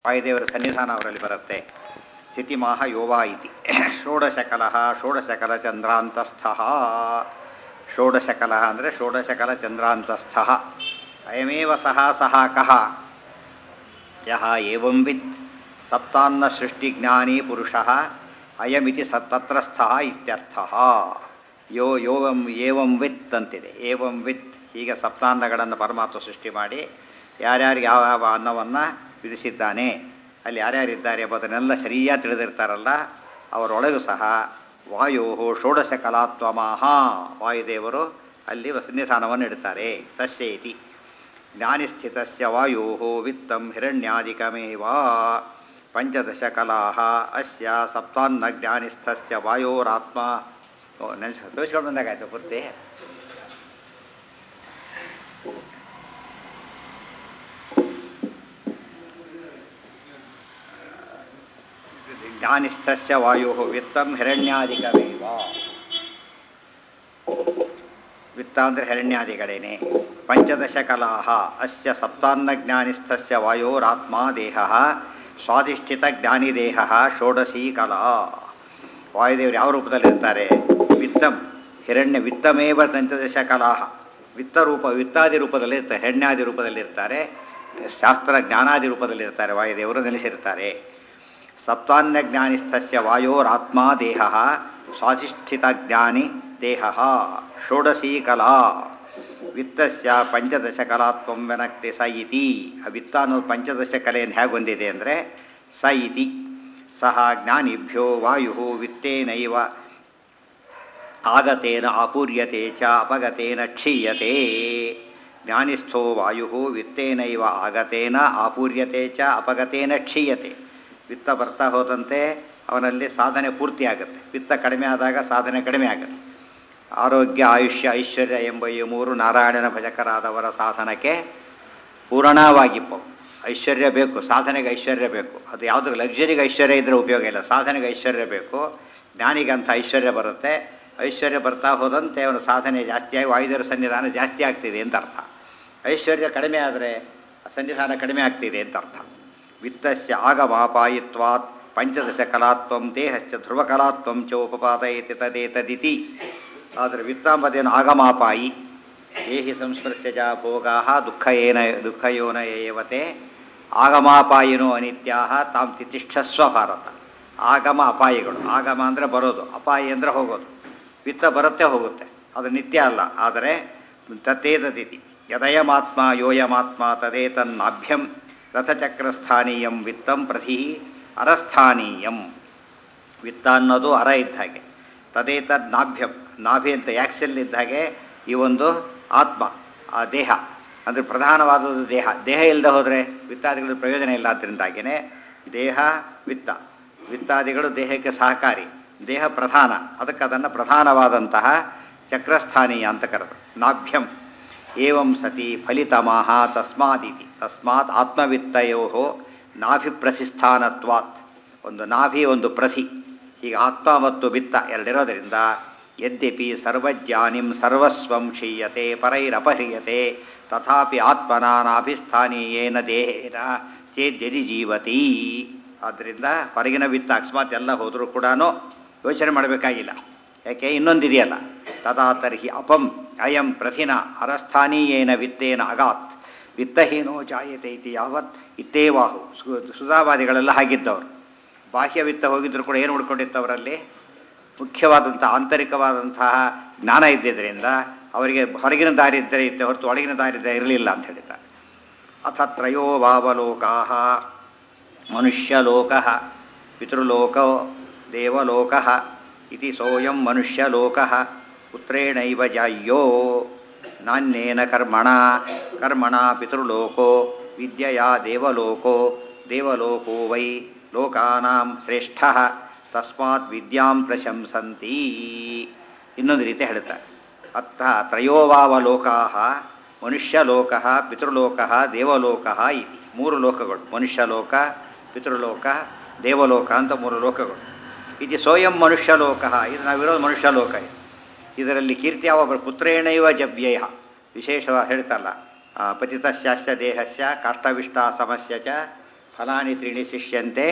ವಾಯುದೇವರ ಸನ್ನಿಧಾನ ಅವರಲ್ಲಿ ಬರುತ್ತೆ ಸ್ಥಿತಿಮಾಹ ಯೋವಾ ಇತಿ ಷೋಡಶಕಲಃ ಷೋಡಶಕಲ ಚಂದ್ರಾಂತಸ್ಥ ಷೋಡಶಕಲ ಅಂದರೆ ಷೋಡಶಕಲ ಚಂದ್ರಾಂತಸ್ಥ ಅಯಮೇವ ಸಹ ಸಹ ಕಹ ಯಹ ಏವಂ ವಿತ್ ಸಪ್ತಾನ್ನ ಸೃಷ್ಟಿಜ್ಞಾನಿ ಪುರುಷಃ ಅಯಮಿತಿ ಸ ತತ್ರಸ್ಥ ಇತ್ಯರ್ಥ ಯೋ ಯೋವಂ ಏವಂ ವಿತ್ ಅಂತಿದೆ ಏವಂ ವಿತ್ ಹೀಗೆ ಸಪ್ತಾನ್ನಗಳನ್ನು ಪರಮಾತ್ಮ ಸೃಷ್ಟಿ ಮಾಡಿ ಯಾರ್ಯಾರಿಗೆ ಯಾವ ಯಾವ ಅನ್ನವನ್ನು ವಿಧಿಸಿದ್ದಾನೆ ಅಲ್ಲಿ ಯಾರ್ಯಾರಿದ್ದಾರೆ ಎಂಬುದನ್ನೆಲ್ಲ ಸರಿಯಾಗಿ ತಿಳಿದಿರ್ತಾರಲ್ಲ ಅವರೊಳಗೂ ಸಹ ವಾಯೋ ಷೋಡಶ ಕಲಾತ್ವಮಾಹ ವಾಯುದೇವರು ಅಲ್ಲಿ ಸನ್ನಿಧಾನವನ್ನು ಇಡ್ತಾರೆ ತಸ್ಯ ಇತಿ ಜ್ಞಾನಿಸ್ಥಿತಸ್ಯ ವಾಯೋ ವಿತ್ತಂ ಹಿರಣ್ಯಾದಿಕಮೇವ ಪಂಚದಶ ಕಲಾ ಅಸ್ಯ ಸಪ್ತಾನ್ನ ಜ್ಞಾನಿಸ್ಥಸ್ಯ ವಾಯೋರಾತ್ಮ ಓ ನೆನ್ಸ್ ತೋರಿಸ್ಕೊಂಡು ಬಂದಾಗಾಯ್ತು ಪೂರ್ತಿ ಜ್ಞಾನಿಸ್ಥಸ್ಯ ವಾಯೋ ವಿತ್ತಂ ಹಿರಣ್ಯಾದಿಕಮೇವ ವಿತ್ತ ಅಂದರೆ ಹಿರಣ್ಯಾದಿಗಳೇನೆ ಪಂಚದಶ ಕಲಾ ಅಸ್ಯ ಸಪ್ತಾನ್ನ ಜ್ಞಾನಿಸ್ಥಸ್ಯ ವಾಯೋರಾತ್ಮ ದೇಹ ಸ್ವಾಧಿಷ್ಠಿತ ಜ್ಞಾನಿದೇಹ ಷೋಡಶೀ ಕಲಾ ವಾಯುದೇವರು ಯಾವ ರೂಪದಲ್ಲಿರ್ತಾರೆ ವಿತ್ತಂ ಹಿರಣ್ಯ ವಿತ್ತಮೇವ ಪಂಚದಶ ಕಲಾ ವಿತ್ತ ರೂಪ ವಿತ್ತಾದಿ ರೂಪದಲ್ಲಿರ್ತಾರೆ ಹಿರಣ್ಯಾದಿ ರೂಪದಲ್ಲಿರ್ತಾರೆ ಶಾಸ್ತ್ರ ಜ್ಞಾನಾದಿ ರೂಪದಲ್ಲಿರ್ತಾರೆ ವಾಯುದೇವರು ನೆಲೆಸಿರ್ತಾರೆ ಸಪ್ತಾನ್ಯ ಜ್ಞಾನಿಸ್ಥಸ್ಯ ವಾಯೋರಾತ್ಮ ದೇಹ ಸ್ವಾಧಿಷ್ಠಿತ ಜ್ಞಾನಿ ದೇಹ ಷೋಡಶೀ ಕಲಾ ವಿತ್ತಸ್ಯ ಪಂಚದಶ ಕಲಾತ್ವಂ ವೆನಕ್ತಿ ಸ ಇತಿ ಆ ವಿತ್ತ ಅನ್ನೋದು ಪಂಚದಶ ಕಲೆಯನ್ನು ಹೇಗೆ ಹೊಂದಿದೆ ಅಂದರೆ ಸ ಇತಿ ಸಹ ಜ್ಞಾನಿಭ್ಯೋ ವಾಯು ವಿತ್ತೇನೈವ ಆಗತೇನ ಅಪೂರ್ಯತೆ ಚ ಅಪಗತೇನ ಕ್ಷೀಯತೆ ಜ್ಞಾನಿಸ್ಥೋ ವಾಯು ವಿತ್ತೇನೈವ ಆಗತೇನ ಅಪೂರ್ಯತೆ ಚ ಅಪಗತೇನ ಕ್ಷೀಯತೆ ವಿತ್ತ ಬರ್ತಾ ಹೋದಂತೆ ಅವನಲ್ಲಿ ಸಾಧನೆ ಪೂರ್ತಿ ಆಗುತ್ತೆ ವಿತ್ತ ಕಡಿಮೆ ಆದಾಗ ಸಾಧನೆ ಕಡಿಮೆ ಆಗುತ್ತೆ ಆರೋಗ್ಯ ಆಯುಷ್ಯ ಐಶ್ವರ್ಯ ಎಂಬ ಈ ಮೂರು ನಾರಾಯಣನ ಭಜಕರಾದವರ ಸಾಧನಕ್ಕೆ ಪೂರಣವಾಗಿಪ್ಪವು ಐಶ್ವರ್ಯ ಬೇಕು ಸಾಧನೆಗೆ ಐಶ್ವರ್ಯ ಬೇಕು ಅದು ಯಾವುದಕ್ಕೆ ಲಕ್ಸುರಿಗೆ ಐಶ್ವರ್ಯ ಇದ್ದರೆ ಉಪಯೋಗ ಇಲ್ಲ ಸಾಧನೆಗೆ ಐಶ್ವರ್ಯ ಬೇಕು ಜ್ಞಾನಿಗಂತ ಐಶ್ವರ್ಯ ಬರುತ್ತೆ ಐಶ್ವರ್ಯ ಬರ್ತಾ ಹೋದಂತೆ ಅವನ ಸಾಧನೆ ಜಾಸ್ತಿಯಾಗಿ ವಾಯುದೇವರ ಸನ್ನಿಧಾನ ಜಾಸ್ತಿ ಆಗ್ತಿದೆ ಅಂತ ಅರ್ಥ ಐಶ್ವರ್ಯ ಕಡಿಮೆ ಆದರೆ ಸನ್ನಿಧಾನ ಕಡಿಮೆ ಆಗ್ತಿದೆ ಅಂತ ಅರ್ಥ ವಿತ್ತಸ್ಯ ಆಗಮಾಪಾಯಿತ್ವಾತ್ ಪಂಚದಶ ಕಲಾತ್ವಂ ದೇಹಶ್ಚ ಧ್ರುವಕಲಾತ್ವಂ ಚ ಉಪಪಾದಯತಿ ತದೇತದಿತಿ ಆದರೆ ವಿತ್ತಾಂಬದೇನು ಆಗಮಾಪಾಯಿ ದೇಹಿ ಸಂಸ್ಪರ್ಶಜ ಭೋಗಾ ದುಃಖ ಏನ ದುಃಖಯೋನ ಏವತೆ ಆಗಮಾಪಾಯಿನೋ ಅನಿತ್ಯಾ ತಾಂ ತಿತಿಷ್ಠಸ್ವ ಭಾರತ ಆಗಮ ಅಪಾಯಿಗಳು ಆಗಮ ಅಂದರೆ ಬರೋದು ಅಪಾಯಿ ಅಂದರೆ ಹೋಗೋದು ವಿತ್ತ ಬರುತ್ತೆ ಹೋಗುತ್ತೆ ಅದು ನಿತ್ಯ ಅಲ್ಲ ಆದರೆ ತತ್ತೇತದಿತಿ ಯದಯಮಾತ್ಮ ಯೋಯಮಾತ್ಮ ತದೇತನ್ನಾಭ್ಯಂ ರಥಚಕ್ರಸ್ಥಾನೀಯಂ ವಿತ್ತಂ ಪ್ರತಿ ಅರಸ್ಥಾನೀಯಂ ವಿತ್ತ ಅನ್ನೋದು ಅರ ಇದ್ದ ಹಾಗೆ ತದೇತದ್ ನಾಭ್ಯಂ ನಾಭಿ ಅಂತ ಯಾಕ್ಸೆಲ್ ಇದ್ದ ಹಾಗೆ ಈ ಒಂದು ಆತ್ಮ ಆ ದೇಹ ಅಂದರೆ ಪ್ರಧಾನವಾದದ್ದು ದೇಹ ದೇಹ ಇಲ್ಲದೆ ಹೋದರೆ ವಿತ್ತಾದಿಗಳ ಪ್ರಯೋಜನ ಇಲ್ಲ ಅದರಿಂದಾಗಿಯೇ ದೇಹ ವಿತ್ತ ವಿತ್ತಾದಿಗಳು ದೇಹಕ್ಕೆ ಸಹಕಾರಿ ದೇಹ ಪ್ರಧಾನ ಅದಕ್ಕೆ ಅದನ್ನು ಪ್ರಧಾನವಾದಂತಹ ಚಕ್ರಸ್ಥಾನೀಯ ಅಂತ ಕರೆದು ನಾಭ್ಯಂ ಏವಂ ಸತಿ ಫಲಿತಮಾಹ ತಸ್ಮಾದಿತಿ ತಸ್ಮಾತ್ ಆತ್ಮವಿತ್ತಯೋ ನಾಭಿಪ್ರತಿಷ್ಠಾನತ್ವಾತ್ ಒಂದು ನಾಭಿ ಒಂದು ಪ್ರಥಿ ಹೀಗೆ ಆತ್ಮ ಮತ್ತು ವಿತ್ತ ಎರಡಿರೋದರಿಂದ ಯದ್ಯಪಿ ಸರ್ವಜ್ಞಾನಿಂ ಸರ್ವಸ್ವಂ ಕ್ಷೀಯತೆ ಪರೈರಪಹ್ರಿಯತೆ ತಥಾಪಿ ಆತ್ಮನ ನಾಭಿಸ್ಥಾನೀಯೇನ ದೇಹೇನ ಚೇದ್ಯದಿ ಜೀವತಿ ಆದ್ದರಿಂದ ಹೊರಗಿನ ವಿತ್ತ ಅಕಸ್ಮಾತ್ ಎಲ್ಲ ಹೋದರೂ ಕೂಡ ಯೋಚನೆ ಮಾಡಬೇಕಾಗಿಲ್ಲ ಯಾಕೆ ಇನ್ನೊಂದಿದೆಯಲ್ಲ ತದಾ ತರ್ಹಿ ಅಪಂ ಅಯಂ ಪ್ರಥಿನ ಅರಸ್ಥಾನೀಯೇನ ವಿತ್ತೇನ ಅಗಾತ್ ವಿತ್ತಹೀನೋ ಜಾಯತೆ ಇತಿ ಯಾವತ್ ಇತ್ತೇವಾಹು ಸುಧಾವಾದಿಗಳೆಲ್ಲ ಹಾಗಿದ್ದವರು ಬಾಹ್ಯ ವಿತ್ತ ಹೋಗಿದ್ರು ಕೂಡ ಏನು ಉಳ್ಕೊಂಡಿತ್ತವರಲ್ಲಿ ಮುಖ್ಯವಾದಂಥ ಆಂತರಿಕವಾದಂತಹ ಜ್ಞಾನ ಇದ್ದಿದ್ದರಿಂದ ಅವರಿಗೆ ಹೊರಗಿನ ದಾರಿ ಇದ್ದರೆ ಇದ್ದೆ ಹೊರತು ಒಳಗಿನ ದಾರಿ ಇದ್ದರೆ ಇರಲಿಲ್ಲ ಅಂತ ಹೇಳಿದ್ದಾರೆ ಅಥ ತ್ರಯೋ ಭಾವಲೋಕಾ ಮನುಷ್ಯಲೋಕ ಪಿತೃಲೋಕೋ ದೇವಲೋಕ ಇತಿ ಸೋಯಂ ಮನುಷ್ಯಲೋಕ ಪುತ್ರೇಣೈವ ಜಾಯ್ಯೋ ನಾಣ್ಯೇನ ಕರ್ಮಣ ಕರ್ಮಣ ಪಿತೃಲೋಕೋ ವಿದ್ಯೆಯ ದೇವಲೋಕೋ ದೇವಲೋಕೋ ವೈ ಲೋಕಾನಾಂ ಶ್ರೇಷ್ಠ ತಸ್ಮಾತ್ ವಿದ್ಯಾಂ ಪ್ರಶಂಸಂತಿ ಇನ್ನೊಂದು ರೀತಿ ಹೇಳ್ತಾರೆ ಅತ್ತ ತ್ರಯೋವಾವ ಲೋಕಾ ಮನುಷ್ಯಲೋಕ ಪಿತೃಲೋಕ ದೇವಲೋಕ ಇತಿ ಮೂರು ಲೋಕಗಳು ಮನುಷ್ಯಲೋಕ ಪಿತೃಲೋಕ ದೇವಲೋಕ ಅಂತ ಮೂರು ಲೋಕಗಳು ಇದು ಸ್ವಯಂ ಮನುಷ್ಯಲೋಕ ಇದು ನಾವಿರೋದು ಮನುಷ್ಯಲೋಕ ಇದು ಇದರಲ್ಲಿ ಕೀರ್ತಿ ಯಾವ ಪುತ್ರೇಣೈವ ಜವ್ಯಯ ವಿಶೇಷವಾಗಿ ಹೇಳ್ತಲ್ಲ ಪತಿತಸ್ಯಾಸ್ಯ ದೇಹಸ್ಯ ಕಾಷ್ಟವಿಷ್ಟ ಸಮಸ್ಯ ಚ ಫಲಾನಿ ತ್ರೀಣಿ ಶಿಷ್ಯಂತೆ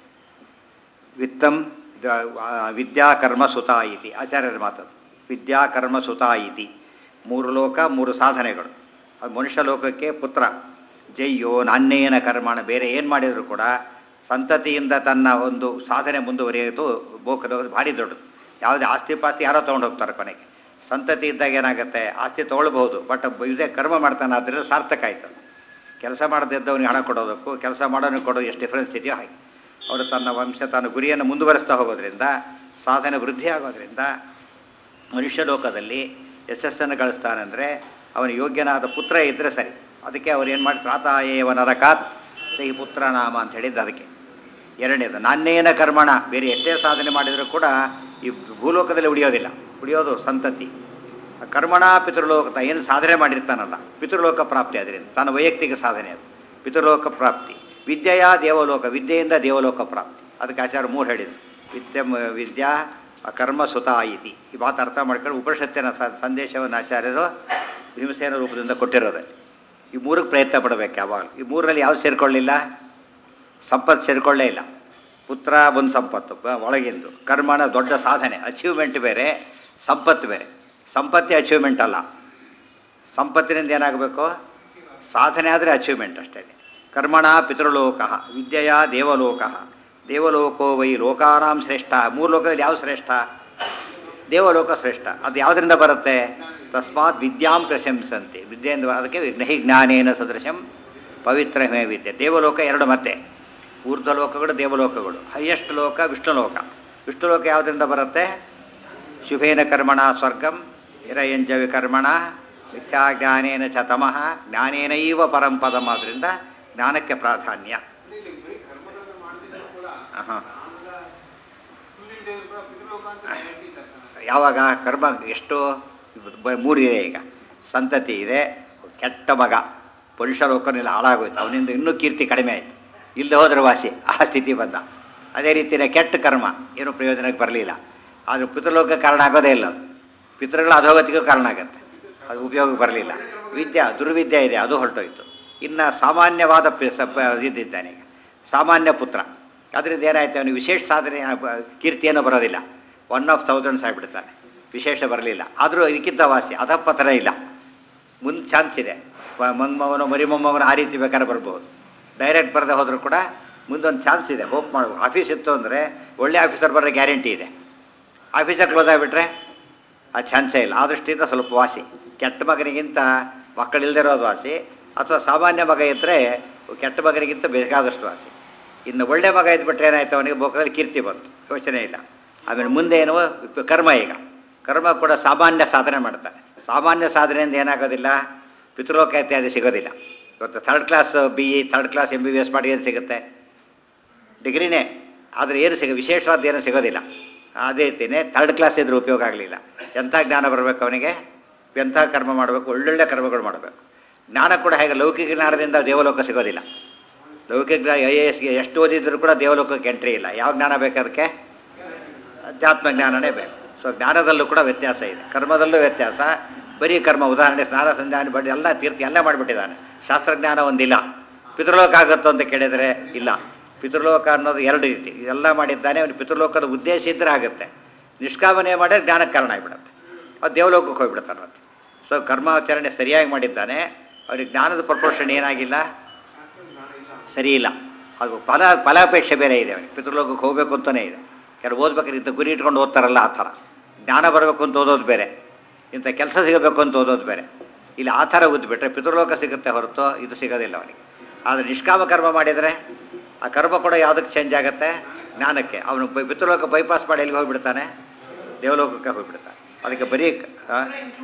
ವಿತ್ತಂ ದ- ಆ, ವಿದ್ಯಾಕರ್ಮ ಸುತ ಇತಿ ಆಚಾರ್ಯರ ಮಾತದು ವಿದ್ಯಾಕರ್ಮ ಸುತ ಇತಿ ಮೂರು ಲೋಕ ಮೂರು ಸಾಧನೆಗಳು ಅದು ಮನುಷ್ಯ ಲೋಕಕ್ಕೆ ಪುತ್ರ ಜಯ್ಯೋ ನಾಣ್ಯೇನ ಕರ್ಮಣ ಬೇರೆ ಏನು ಮಾಡಿದರೂ ಕೂಡ ಸಂತತಿಯಿಂದ ತನ್ನ ಒಂದು ಸಾಧನೆ ಮುಂದುವರಿಯೋದು ಬೋಕ ಭಾರಿ ದೊಡ್ಡದು ಯಾವುದೇ ಆಸ್ತಿ ಪಾಸ್ತಿ ಯಾರೋ ತೊಗೊಂಡು ಹೋಗ್ತಾರೆ ಕೊನೆಗೆ ಸಂತತಿ ಇದ್ದಾಗ ಏನಾಗುತ್ತೆ ಆಸ್ತಿ ತೊಗೊಳ್ಬಹುದು ಬಟ್ ಇದೇ ಕರ್ಮ ಮಾಡ್ತಾನೆ ಆದ್ದರಿಂದ ಸಾರ್ಥಕ ಆಯ್ತು ಕೆಲಸ ಮಾಡದಿದ್ದವನಿಗೆ ಹಣ ಕೊಡೋದಕ್ಕೂ ಕೆಲಸ ಮಾಡೋನಿಗೆ ಕೊಡೋದು ಎಷ್ಟು ಡಿಫ್ರೆನ್ಸ್ ಇದೆಯೋ ಹಾಗೆ ಅವರು ತನ್ನ ವಂಶ ತನ್ನ ಗುರಿಯನ್ನು ಮುಂದುವರಿಸ್ತಾ ಹೋಗೋದ್ರಿಂದ ಸಾಧನೆ ವೃದ್ಧಿ ಆಗೋದ್ರಿಂದ ಮನುಷ್ಯ ಲೋಕದಲ್ಲಿ ಯಶಸ್ಸನ್ನು ಗಳಿಸ್ತಾನೆಂದರೆ ಅವನ ಯೋಗ್ಯನಾದ ಪುತ್ರ ಇದ್ದರೆ ಸರಿ ಅದಕ್ಕೆ ಅವ್ರು ಏನು ಮಾಡಿ ಪ್ರಾತಾಯೇವ ನರಕಾತ್ ಸಹಿ ಪುತ್ರ ನಾಮ ಅಂತ ಹೇಳಿದ್ದು ಅದಕ್ಕೆ ಎರಡನೇದು ನಾಣ್ಯೇನ ಕರ್ಮಣ ಬೇರೆ ಎಷ್ಟೇ ಸಾಧನೆ ಮಾಡಿದರೂ ಕೂಡ ಈ ಭೂಲೋಕದಲ್ಲಿ ಉಳಿಯೋದಿಲ್ಲ ಉಳಿಯೋದು ಸಂತತಿ ಆ ಕರ್ಮಣ ಪಿತೃಲೋಕ ಏನು ಸಾಧನೆ ಮಾಡಿರ್ತಾನಲ್ಲ ಪಿತೃಲೋಕ ಪ್ರಾಪ್ತಿ ಅದರಿಂದ ತನ್ನ ವೈಯಕ್ತಿಕ ಸಾಧನೆ ಅದು ಪಿತೃಲೋಕ ಪ್ರಾಪ್ತಿ ವಿದ್ಯೆಯ ದೇವಲೋಕ ವಿದ್ಯೆಯಿಂದ ದೇವಲೋಕ ಪ್ರಾಪ್ತಿ ಅದಕ್ಕೆ ಆಚಾರ್ಯ ಮೂರು ಹೇಳಿದ್ರು ವಿದ್ಯೆ ಮ- ವಿದ್ಯಾ ಕರ್ಮ ಸುತ ಇತಿ ಈ ಮಾತು ಅರ್ಥ ಮಾಡ್ಕೊಂಡು ಉಪನಿಷತ್ತಿನ ಸ- ಸಂದೇಶವನ್ನು ಆಚಾರ್ಯರು ಭೀಮಸೇನ ರೂಪದಿಂದ ಕೊಟ್ಟಿರೋದಲ್ಲಿ ಈ ಮೂರಕ್ಕೆ ಪ್ರಯತ್ನ ಪಡಬೇಕು ಯಾವಾಗ ಈ ಮೂರರಲ್ಲಿ ಯಾವ್ದು ಸೇರಿಕೊಳ್ಳಿಲ್ಲ ಸಂಪತ್ತು ಸೇರಿಕೊಳ್ಳೇ ಇಲ್ಲ ಪುತ್ರ ಒಂದು ಸಂಪತ್ತು ಬ- ಒಳಗಿಂದು ಕರ್ಮನ ದೊಡ್ಡ ಸಾಧನೆ ಅಚೀವ್ಮೆಂಟ್ ಬೇರೆ ಸಂಪತ್ತು ಬೇರೆ ಸಂಪತ್ತೇ ಅಚೀವ್ಮೆಂಟ್ ಅಲ್ಲ ಸಂಪತ್ತಿನಿಂದ ಏನಾಗಬೇಕು ಸಾಧನೆ ಆದರೆ ಅಚೀವ್ಮೆಂಟ್ ಅಷ್ಟೇ ಕರ್ಮಣ ಪಿತೃಲೋಕ ವಿದ್ಯೆಯ ದೇವಲೋಕ ದೇವಲೋಕೋ ವೈ ಲೋಕಾನಾಂ ಶ್ರೇಷ್ಠ ಮೂರು ಲೋಕದಲ್ಲಿ ಯಾವ ಶ್ರೇಷ್ಠ ದೇವಲೋಕ ಶ್ರೇಷ್ಠ ಅದು ಯಾವುದರಿಂದ ಬರುತ್ತೆ ತಸ್ಮಾತ್ ವಿದ್ಯಾಂ ಪ್ರಶಂಸಂತೆ ವಿದ್ಯೆಯಿಂದ ಬ- ಅದಕ್ಕೆ ನಹಿ ಜ್ಞಾನೇನ ಸದೃಶಂ ಪವಿತ್ರಮೇ ವಿದ್ಯೆ ದೇವಲೋಕ ಎರಡು ಮತ್ತೆ ಊರ್ಧ್ವ ಲೋಕಗಳು ದೇವಲೋಕಗಳು ಹೈಯೆಸ್ಟ್ ಲೋಕ ವಿಷ್ಣು ಲೋಕ ವಿಷ್ಣು ಲೋಕ ಯಾವುದರಿಂದ ಬರುತ್ತೆ ಶುಭೇನ ಕರ್ಮಣ ಸ್ವರ್ಗಂ ಹಿರಯಂಜ ವಿಕರ್ಮಣ ಮಿಥ್ಯಾಜ್ಞಾನೇನ ಚ ತಮಃ ಜ್ಞಾನೇನೈವ ಪರಂ ಪದಂ ಆದ್ದರಿಂದ ಜ್ಞಾನಕ್ಕೆ ಪ್ರಾಧಾನ್ಯ ಇಲ್ಲಿ ಬರೀ ಕರ್ಮಗಳನ್ನು ಮಾಡ್ತಿದ್ರು ಕೂಡ ಆಹಾ. ಆಮೇಲೆ ಮುಂದಿನ ದೇವರು ಕೂಡ ಪಿತೃಲೋಕ ಅಂತ ಗ್ಯಾರಂಟಿ ಇಲ್ಲ ಕಣ. ಯಾವಾಗ ಕರ್ಮ ಎಷ್ಟು ಬ- ಮೂರು ಇದೆ ಈಗ ಸಂತತಿ ಇದೆ ಕೆಟ್ಟ ಮಗ ಪುರುಷ ಲೋಕನೆಲ್ಲ ಹಾಳಾಗೋಯ್ತು ಅವನಿಂದ ಇನ್ನೂ ಕೀರ್ತಿ ಕಡಿಮೆ ಆಯಿತು ಇಲ್ಲದೆ ಹೋದ್ರೆ ವಾಸಿ ಆ ಸ್ಥಿತಿ ಬಂದ ಅದೇ ರೀತಿಯೇ ಕೆಟ್ಟ ಕರ್ಮ ಏನು ಪ್ರಯೋಜನಕ್ಕೆ ಬರಲಿಲ್ಲ ಆದರೆ ಪಿತೃಲೋಕ ಕಾರಣ ಆಗೋದೇ ಇಲ್ಲ ಅದು ಪಿತೃಗಳ ಅಧೋಗತಿಗೂ ಕಾರಣ ಆಗುತ್ತೆ ಅದು ಉಪಯೋಗಕ್ಕೆ ಬರಲಿಲ್ಲ ವಿದ್ಯಾ ದುರ್ವಿದ್ಯೆ ಇದೆ ಅದು ಹೊರಟೋಯ್ತು ಇನ್ನು ಸಾಮಾನ್ಯವಾದ ಪಿ ಸ ಪ- ಇದ್ದಿದ್ದಾನೆ ಈಗ ಸಾಮಾನ್ಯ ಪುತ್ರ ಅದರಿಂದ ಏನಾಯ್ತು ಅವನಿಗೆ ವಿಶೇಷ ಸಾಧನೆ ಆ, ಬ- ಕೀರ್ತಿಯನ್ನು ಬರೋದಿಲ್ಲ ಒನ್ ಆಫ್ ಥೌಸಂಡ್ಸ್ ಆಗಿಬಿಡ್ತಾನೆ ವಿಶೇಷ ಬರಲಿಲ್ಲ ಆದರೂ ಇದಕ್ಕಿಂತ ವಾಸಿ ಅಧಪತನ ಇಲ್ಲ ಮುಂದೆ ಚಾನ್ಸ್ ಇದೆ ಮ- ಮೊಮ್ಮಗನು ಮರಿಮೊಮ್ಮಗನು ಆ ರೀತಿ ಬೇಕಾದ್ರೆ ಬರ್ಬೋದು ಡೈರೆಕ್ಟ್ ಬರದೆ ಹೋದರೂ ಕೂಡ ಮುಂದೊಂದು ಚಾನ್ಸ್ ಇದೆ ಹೋಪ್ ಮಾಡ್ಬೋದು ಆಫೀಸ್ ಇತ್ತು ಅಂದರೆ ಒಳ್ಳೆ ಆಫೀಸರ್ ಬರೋ ಗ್ಯಾರಂಟಿ ಇದೆ ಆಫೀಸರ್ ಕ್ಲೋಸ್ ಆಗಿಬಿಟ್ರೆ ಆ ಚಾನ್ಸೇ ಇಲ್ಲ ಆ ದೃಷ್ಟಿಯಿಂದ ಸ್ವಲ್ಪ ವಾಸಿ ಕೆಟ್ಟ ಮಗನಿಗಿಂತ ಮಕ್ಕಳಿಲ್ಲದೆ ಇರೋದು ವಾಸಿ ಅಥವಾ ಸಾಮಾನ್ಯ ಮಗ ಇದ್ದರೆ ಕೆಟ್ಟ ಮಗನಿಗಿಂತ ಬೇಕಾದಷ್ಟು ವಾಸಿ ಇನ್ನು ಒಳ್ಳೆ ಮಗ ಇದ್ಬಿಟ್ರೆ ಏನಾಯ್ತು ಅವನಿಗೆ ಬೋಕದಲ್ಲಿ ಕೀರ್ತಿ ಬಂತು ಯೋಚನೆ ಇಲ್ಲ ಆಮೇಲೆ ಮುಂದೆ ಏನು ಕರ್ಮ ಈಗ ಕರ್ಮ ಕೂಡ ಸಾಮಾನ್ಯ ಸಾಧನೆ ಮಾಡ್ತಾನೆ ಸಾಮಾನ್ಯ ಸಾಧನೆಯಿಂದ ಏನಾಗೋದಿಲ್ಲ ಪಿತೃಲೋಕ ಇತ್ಯಾದಿ ಸಿಗೋದಿಲ್ಲ ಇವತ್ತು third class B E third class M B B S ಮಾಡಿ ಏನು ಸಿಗುತ್ತೆ ಡಿಗ್ರಿನೇ ಆದರೆ ಏನು ಸಿಗ ವಿಶೇಷವಾದ ಏನು ಸಿಗೋದಿಲ್ಲ ಅದೇ ರೀತಿಯೇ ಥರ್ಡ್ ಕ್ಲಾಸ್ ಇದ್ರೂ ಉಪಯೋಗ ಆಗಲಿಲ್ಲ ಎಂಥ ಜ್ಞಾನ ಬರಬೇಕು ಅವನಿಗೆ ಎಂಥ ಕರ್ಮ ಮಾಡಬೇಕು ಒಳ್ಳೊಳ್ಳೆ ಕರ್ಮಗಳು ಮಾಡಬೇಕು ಜ್ಞಾನ ಕೂಡ ಹೇಗೆ ಲೌಕಿಕ ಜ್ಞಾನದಿಂದ ದೇವಲೋಕ ಸಿಗೋದಿಲ್ಲ ಲೌಕಿಕ ಜ್ಞಾನ ಐ ಎ ಎಸ್ಗೆ ಎಷ್ಟು ಓದಿದ್ರು ಕೂಡ ದೇವಲೋಕಕ್ಕೆ ಎಂಟ್ರಿ ಇಲ್ಲ ಯಾವ ಜ್ಞಾನ ಬೇಕು ಅದಕ್ಕೆ ಅಧ್ಯಾತ್ಮ ಜ್ಞಾನನೇ ಬೇಕು ಸೊ ಜ್ಞಾನದಲ್ಲೂ ಕೂಡ ವ್ಯತ್ಯಾಸ ಇದೆ ಕರ್ಮದಲ್ಲೂ ವ್ಯತ್ಯಾಸ ಬರೀ ಕರ್ಮ ಉದಾಹರಣೆ ಸ್ನಾನ ಸಂಧಾನ ಬಡ್ಡಿ ಎಲ್ಲ ತೀರ್ಥ ಎಲ್ಲ ಮಾಡಿಬಿಟ್ಟಿದ್ದಾನೆ ಶಾಸ್ತ್ರಜ್ಞಾನ ಒಂದಿಲ್ಲ ಪಿತೃಲೋಕ ಆಗುತ್ತೋ ಅಂತ ಕೇಳಿದರೆ ಇಲ್ಲ ಪಿತೃಲೋಕ ಅನ್ನೋದು ಎರಡು ರೀತಿ ಇದೆಲ್ಲ ಮಾಡಿದ್ದಾನೆ ಅವನು ಪಿತೃಲೋಕದ ಉದ್ದೇಶ ಇದ್ದರೆ ಆಗುತ್ತೆ ನಿಷ್ಕಾಮನೆ ಮಾಡಿದ್ರೆ ಜ್ಞಾನಕ್ಕೆ ಕಾರಣ ಆಗಿಬಿಡುತ್ತೆ ಅದು ದೇವಲೋಕಕ್ಕೆ ಹೋಗ್ಬಿಡ್ತಾನೆ ಮತ್ತೆ ಸೊ ಕರ್ಮಾಚರಣೆ ಸರಿಯಾಗಿ ಮಾಡಿದ್ದಾನೆ ಅವ್ರಿಗೆ ಜ್ಞಾನದ ಪ್ರಪೋರ್ಷನ್ ಏನಾಗಿಲ್ಲ ಶಾಸ್ತ್ರ ಜ್ಞಾನ ಇಲ್ಲ ಸರಿ ಇಲ್ಲ ಅದು ಫಲ ಫಲಾಪೇಕ್ಷೆ ಬೇರೆ ಇದೆ ಅವನಿಗೆ ಪಿತೃಲೋಕಕ್ಕೆ ಹೋಗಬೇಕು ಅಂತಲೇ ಇದೆ ಕೆಲವು ಓದ್ಬೇಕಾದ್ರೆ ಇಂಥ ಗುರಿ ಇಟ್ಕೊಂಡು ಓದ್ತಾರಲ್ಲ ಆ ಥರ ಜ್ಞಾನ ಬರಬೇಕು ಅಂತ ಓದೋದು ಬೇರೆ ಇಂಥ ಕೆಲಸ ಸಿಗಬೇಕು ಅಂತ ಓದೋದು ಬೇರೆ ಇಲ್ಲಿ ಆ ಥರ ಓದ್ಬಿಟ್ರೆ ಪಿತೃಲೋಕ ಸಿಗುತ್ತೆ ಹೊರತು ಇದು ಸಿಗೋದಿಲ್ಲ ಅವನಿಗೆ ಆದರೆ ನಿಷ್ಕಾಮ ಕರ್ಮ ಮಾಡಿದರೆ ಆ ಕರ್ಮ ಕೂಡ ಯಾವುದಕ್ಕೆ ಚೇಂಜ್ ಆಗುತ್ತೆ ಜ್ಞಾನಕ್ಕೆ ಅವನು ಬೈ- ಪಿತೃಲೋಕ ಬೈಪಾಸ್ ಮಾಡಿ ಎಲ್ಲಿಗೆ ಹೋಗ್ಬಿಡ್ತಾನೆ ದೇವಲೋಕಕ್ಕೆ ಹೋಗ್ಬಿಡ್ತಾನೆ ಅದಕ್ಕೆ ಬರೀ ಆ,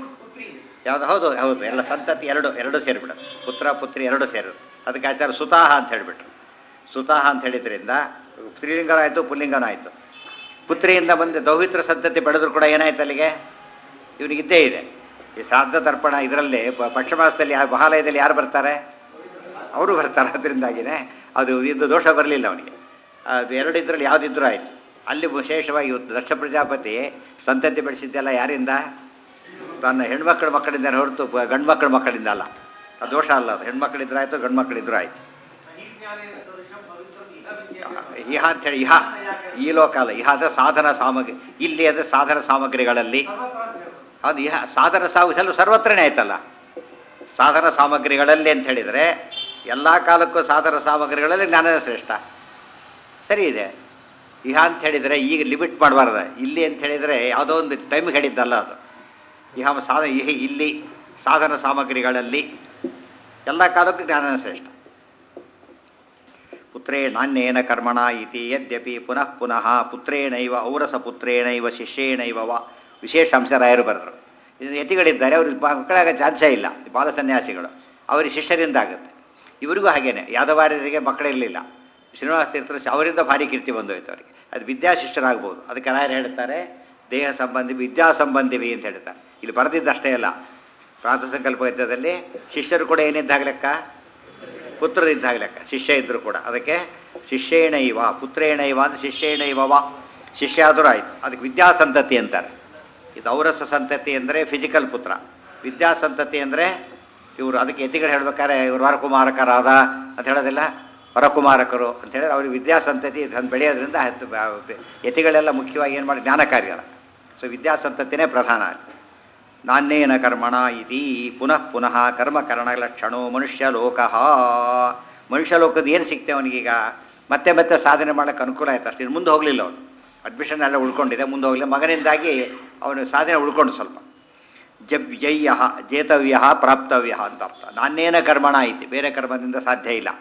ಯಾವುದು ಹೌದು ಹೌದು ಎಲ್ಲ ಸಂತತಿ ಎರಡು ಎರಡು ಸೇರಿಬಿಡೋದು ಪುತ್ರ ಪುತ್ರಿ ಎರಡು ಸೇರೋದು ಅದಕ್ಕೆ ಆಚಾರ ಸುತಾಹ ಅಂತ ಹೇಳಿಬಿಟ್ರು ಸುತಾಹ ಅಂತ ಹೇಳಿದ್ರಿಂದ ಸ್ತ್ರೀಲಿಂಗನ ಆಯಿತು ಪುಲ್ಲಿಂಗನ ಆಯಿತು ಪುತ್ರಿಯಿಂದ ಬಂದು ದೌಹಿತ್ರ ಸಂತತಿ ಬೆಳೆದ್ರು ಕೂಡ ಏನಾಯ್ತು ಅಲ್ಲಿಗೆ ಇವನಿಗೆ ಇದ್ದೇ ಇದೆ ಈ ಶ್ರಾದ್ದ ತರ್ಪಣ ಇದರಲ್ಲಿ ಪ- ಪಕ್ಷಮಾಸದಲ್ಲಿ ಯಾರು ಮಹಾಲಯದಲ್ಲಿ ಯಾರು ಬರ್ತಾರೆ ಅವರು ಬರ್ತಾರೆ ಅದರಿಂದಾಗಿನೇ ಅದು ಇದು ದೋಷ ಬರಲಿಲ್ಲ ಅವನಿಗೆ ಅದು ಎರಡು ಇದ್ರಲ್ಲಿ ಯಾವುದಿದ್ರೂ ಆಯಿತು ಅಲ್ಲಿ ವಿಶೇಷವಾಗಿ ಇವತ್ತು ದಕ್ಷ ಪ್ರಜಾಪತಿ ಸಂತತಿ ಬೆಳೆಸಿದ್ದೆಲ್ಲ ಯಾರಿಂದ ತನ್ನ ಹೆಣ್ಮಕ್ಳ ಮಕ್ಕಳಿಂದ ಹೊರತು ಬ- ಗಂಡು ಮಕ್ಕಳ ಮಕ್ಕಳಿಂದ ಅಲ್ಲ ಅದು ದೋಷ ಅಲ್ಲ ಅದು ಹೆಣ್ಮಕ್ಳಿದ್ರು ಆಯಿತು ಗಂಡು ಮಕ್ಕಳಿದ್ರು ಆಯಿತು ಸಹಿಜ್ಞಾನೇನ ಸದೃಶಂ ಪವಿತ್ರ ಇಹ ಅಂತೇಳಿ ಇಹ ಈ ಲೋಕ ಅಲ್ಲ ಇಹ ಅಂದರೆ ಸಾಧನ ಸಾಮಗ್ರಿ ಇಲ್ಲಿ ಅಂದರೆ ಸಾಧನ ಸಾಮಗ್ರಿಗಳಲ್ಲಿ ಸರ್ವತ್ರ ಅಂತ ಹೇಳ್ಬೋದು. ಅದು ಇಹ ಸಾಧನ ಸಾವು ಸ್ವಲ್ಪ ಸರ್ವತ್ರನೇ ಆಯ್ತಲ್ಲ ಸಾಧನ ಸಾಮಗ್ರಿಗಳಲ್ಲಿ ಅಂತ ಹೇಳಿದರೆ ಎಲ್ಲ ಕಾಲಕ್ಕೂ ಸಾಧನ ಸಾಮಗ್ರಿಗಳಲ್ಲಿ ಜ್ಞಾನದ ಶ್ರೇಷ್ಠ ಸರಿ ಇದೆ ಇಹ ಅಂತ ಹೇಳಿದರೆ ಈಗ ಲಿಮಿಟ್ ಮಾಡಬಾರ್ದು ಇಲ್ಲಿ ಅಂತ ಹೇಳಿದರೆ ಯಾವುದೋ ಒಂದು ಟೈಮಿಗೆ ಹೇಳಿದ್ದಲ್ಲ ಅದು ಇಹ ಸಾಧ ಇಹ ಇಲ್ಲಿ ಸಾಧನ ಸಾಮಗ್ರಿಗಳಲ್ಲಿ ಎಲ್ಲ ಕಾಲಕ್ಕೂ ಜ್ಞಾನದ ಶ್ರೇಷ್ಠ ಪುತ್ರೇ ನಾಣ್ಯೇನ ಕರ್ಮಣ ಇತಿ ಯದ್ಯಪಿ ಪುನಃ ಪುನಃ ಪುತ್ರೇಣೈವ ಔರಸ ಪುತ್ರೇಣೈವ ಶಿಷ್ಯೇಣೈವ ವ ವಿಶೇಷ ಅಂಶ ರಾಯರು ಬರೆದರು ಇದು ಯತಿಗಳಿದ್ದಾರೆ ಅವ್ರಿಗೆ ಮ- ಮಕ್ಕಳಾಗ ಚಾನ್ಸೇ ಇಲ್ಲ ಈ ಬಾಲ ಸನ್ಯಾಸಿಗಳು ಅವರಿಗೆ ಶಿಷ್ಯರಿಂದ ಆಗುತ್ತೆ ಇವರಿಗೂ ಹಾಗೇನೆ ಯಾದವಾರ್ಯರಿಗೆ ಮಕ್ಕಳಿರಲಿಲ್ಲ ಶ್ರೀನಿವಾಸ ತೀರ್ಥರು ಶ- ಅವರಿಂದ ಭಾರಿ ಕೀರ್ತಿ ಬಂದೋಯ್ತು ಅವರಿಗೆ ಅದು ವಿದ್ಯಾ ಶಿಷ್ಯರಾಗ್ಬೋದು ಅದಕ್ಕೆ ರಾಯರು ಹೇಳ್ತಾರೆ ದೇಹ ಸಂಬಂಧಿ ವಿದ್ಯಾ ಸಂಬಂಧಿವಿ ಅಂತ ಹೇಳ್ತಾರೆ ಇಲ್ಲಿ ಬರೆದಿದ್ದಷ್ಟೇ ಅಲ್ಲ ಪ್ರಾತ ಸಂಕಲ್ಪ ಯುದ್ಧದಲ್ಲಿ ಶಿಷ್ಯರು ಕೂಡ ಏನಿದ್ದಾಗ ಲೆಕ್ಕ ಪುತ್ರರಿದ್ದಾಗ ಲೆಕ್ಕ ಶಿಷ್ಯ ಇದ್ದರು ಕೂಡ ಅದಕ್ಕೆ ಶಿಷ್ಯೇಣ ಇವ ಪುತ್ರೇಣ ಇವ ಅಂದ್ರೆ ಶಿಷ್ಯೇಣ ಇವ ವ ಶಿಷ್ಯ ಆದರೂ ಆಯಿತು ಅದಕ್ಕೆ ವಿದ್ಯಾಸಂತತಿ ಅಂತಾರೆ ಇದು ಔರಸ ಸಂತತಿ ಅಂದರೆ ಫಿಸಿಕಲ್ ಪುತ್ರ ವಿದ್ಯಾಸಂತತಿ ಅಂದರೆ ಇವರು ಅದಕ್ಕೆ ಯತಿಗಳು ಹೇಳ್ಬೇಕಾದ್ರೆ ಇವರು ವರಕುಮಾರಕರಾದ ಅಂತ ಹೇಳೋದಿಲ್ಲ ವರಕುಮಾರಕರು ಅಂತ ಹೇಳಿದ್ರೆ ಅವ್ರಿಗೆ ವಿದ್ಯಾಸಂತತಿ ತಂದು ಬೆಳೆಯೋದ್ರಿಂದ ಹತ್ತು ಬ- ಯತಿಗಳೆಲ್ಲ ಮುಖ್ಯವಾಗಿ ಏನು ಮಾಡಿ ಜ್ಞಾನ ಕಾರ್ಯಗಳ ಸೊ ವಿದ್ಯಾಸಂತತಿನೇ ಪ್ರಧಾನ ಅಲ್ಲಿ ನಾಣ್ಯೇನ ಕರ್ಮಣ ಇತಿ ಪುನಃ ಪುನಃ ಕರ್ಮಕರಣಲಕ್ಷಣೋ ಮನುಷ್ಯ ಲೋಕ ಮನುಷ್ಯ ಲೋಕದ ಏನು ಸಿಗ್ತೇವೆ ಅವನಿಗೀಗ ಮತ್ತೆ ಮತ್ತೆ ಸಾಧನೆ ಮಾಡೋಕ್ಕೆ ಅನುಕೂಲ ಆಯ್ತು ಅಷ್ಟು ಇನ್ನು ಮುಂದೆ ಹೋಗಲಿಲ್ಲ ಅವನು ಅಡ್ಮಿಷನ್ ಎಲ್ಲ ಉಳ್ಕೊಂಡಿದೆ ಮುಂದೆ ಹೋಗಲಿಲ್ಲ ಮಗನಿಂದಾಗಿ ಅವನು ಸಾಧನೆ ಉಳ್ಕೊಂಡು ಸ್ವಲ್ಪ ಜಬ್ ಜಯ್ಯ ಜೇತವ್ಯ ಪ್ರಾಪ್ತವ್ಯ ಅಂತ ಅರ್ಥ ನಾನೇನ ಕರ್ಮಣ ಐತಿ ಬೇರೆ ಕರ್ಮದಿಂದ ಸಾಧ್ಯ ಇಲ್ಲ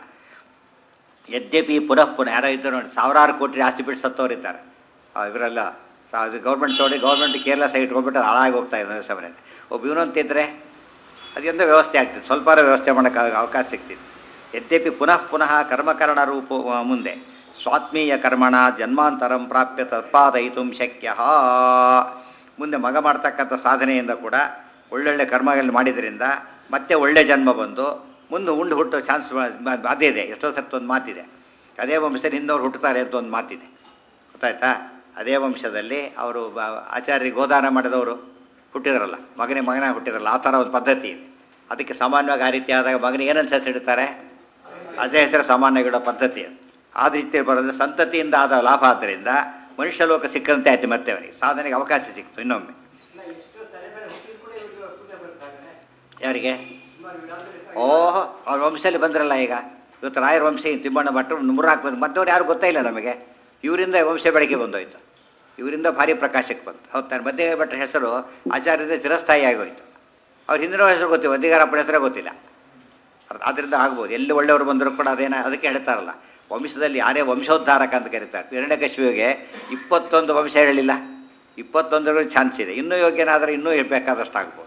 ಯದ್ಯಪಿ ಪುನಃ ಪುನಃ ಯಾರೋ ಇದ್ದರು ನೋಡಿ ಸಾವಿರಾರು ಕೋಟಿ ಆಸ್ತಿ ಬಿಟ್ಟು ಸತ್ತವರಿದ್ದಾರೆ ಆ, ಇವರೆಲ್ಲ ಗೌರ್ಮೆಂಟ್ ತೊಗೊಂಡು ಗೌರ್ಮೆಂಟ್ ಕೇರ್ಲೆಸ್ ಆಗಿ ಇಟ್ಕೊಂಡ್ಬಿಟ್ಟು ಹಾಳಾಗಿ ಹೋಗ್ತಾ ಇದೆ ಸಮಯ ಒಬ್ಬ ಇವನು ಅಂತಿದ್ರೆ ಅದೆಂದ ವ್ಯವಸ್ಥೆ ಆಗ್ತಿತ್ತು ಸ್ವಲ್ಪ ವ್ಯವಸ್ಥೆ ಮಾಡೋಕ್ಕೆ ಅವಕಾಶ ಸಿಗ್ತಿತ್ತು ಯದ್ಯಪಿ ಪುನಃ ಪುನಃ ಕರ್ಮಕರಣ ರೂಪ ಮುಂದೆ ಸ್ವಾತ್ಮೀಯ ಕರ್ಮಣ ಜನ್ಮಾಂತರಂ ಪ್ರಾಪ್ಯ ತತ್ಪಾದಯಿತು ಶಕ್ಯ ಮುಂದೆ ಮಗ ಮಾಡ್ತಕ್ಕಂಥ ಸಾಧನೆಯಿಂದ ಕೂಡ ಒಳ್ಳೊಳ್ಳೆ ಕರ್ಮಗಳು ಮಾಡಿದ್ರಿಂದ ಮತ್ತೆ ಒಳ್ಳೆ ಜನ್ಮ ಬಂದು ಮುಂದೆ ಉಂಡು ಹುಟ್ಟೋ ಚಾನ್ಸ್ ಅದೇ ಇದೆ ಎಷ್ಟೋ ಸರ್ತಿ ಒಂದು ಮಾತಿದೆ ಅದೇ ವಂಶದಲ್ಲಿ ಹಿಂದವ್ರು ಹುಟ್ಟುತ್ತಾರೆ ಅಂತ ಒಂದು ಮಾತಿದೆ ಗೊತ್ತಾಯ್ತಾ ಅದೇ ವಂಶದಲ್ಲಿ ಅವರು ಬ- ಆಚಾರ್ಯ ಗೋದಾನ ಮಾಡಿದವರು ಹುಟ್ಟಿದ್ರಲ್ಲ ಮಗನೇ ಮಗನಾಗಿ ಹುಟ್ಟಿದ್ರಲ್ಲ ಆ ಥರ ಒಂದು ಪದ್ಧತಿ ಇದೆ ಅದಕ್ಕೆ ಸಾಮಾನ್ಯವಾಗಿ ಆ ರೀತಿ ಆದಾಗ ಮಗನಿಗೆ ಏನಂತ ಹೆಸರಿಡ್ತಾರೆ ಅದೇ ಹೆಸರು ಸಾಮಾನ್ಯಗಿಡೋ ಪದ್ಧತಿ ಅದು ಆ ರೀತಿ ಬರೋದ್ರೆ ಸಂತತಿಯಿಂದ ಆದ ಲಾಭ ಆದ್ದರಿಂದ ಮನುಷ್ಯ ಲೋಕ ಸಿಕ್ಕಂತೆ ಆಯ್ತು ಮತ್ತೆ ಅವನಿಗೆ ಸಾಧನೆಗೆ ಅವಕಾಶ ಸಿಕ್ತು ಇನ್ನೊಮ್ಮೆ ಇಲ್ಲ, ಎಷ್ಟು ತಲೆ ಮೇಲೆ ಹುಟ್ಟಿದ್ ಕೂಡ ಇವ್ರಿಗೆ ಪೂಜೆ ಬರ್ತಾರೆ ಯಾರಿಗೆ ಸುಮಾರು ವಿಧಾನದಲ್ಲಿ ಓಹೋ ಅವ್ರ ವಂಶದಲ್ಲಿ ಬಂದ್ರಲ್ಲ ಈಗ ಇವತ್ತು ರಾಯರ ವಂಶ ಈ ತಿಮ್ಮಣ್ಣ ಭಟ್ರು ನೂರಾಕ್ ಬಂದು ಮತ್ತವ್ರು ಯಾರು ಗೊತ್ತೇ ಇಲ್ಲ ನಮಗೆ ಇವರಿಂದ ವಂಶ ಬೆಳಗ್ಗೆ ಬಂದೋಯ್ತು ಇವರಿಂದ ಭಾರಿ ಪ್ರಕಾಶಕ್ಕೆ ಬಂತು ಹೌದು ತಾನೆ ಮಧ್ಯೆ ಭಟ್ರ ಹೆಸರು ಆಚಾರ್ಯದಿಂದ ಚಿರಸ್ಥಾಯಿ ಆಗೋಯ್ತು ಅವ್ರ ಹಿಂದಿನ ಹೆಸರು ಗೊತ್ತಿಲ್ಲ ವದ್ದಿಗಾರಪ್ಪನ ಹೆಸರೇ ಗೊತ್ತಿಲ್ಲ ಅದ್- ಅದರಿಂದ ಆಗ್ಬೋದು ಎಲ್ಲಿ ಒಳ್ಳೆಯವರು ಬಂದರೂ ಕೂಡ ಅದೇನ ಅದಕ್ಕೆ ಹೇಳ್ತಾರಲ್ಲ ವಂಶದಲ್ಲಿ ಯಾರೇ ವಂಶೋದ್ಧಾರಕ ಅಂತ ಕರೀತಾರೆ ಹಿರಣ್ಯಕಶಿವಿಗೆ ಇಪ್ಪತ್ತೊಂದು ವಂಶ ಹೇಳಿಲ್ಲ ಇಪ್ಪತ್ತೊಂದರ ಚಾನ್ಸ್ ಇದೆ ಇನ್ನೂ ಯೋಗ್ಯನಾದರೆ ಇನ್ನೂ ಬೇಕಾದಷ್ಟು ಆಗ್ಬೋದು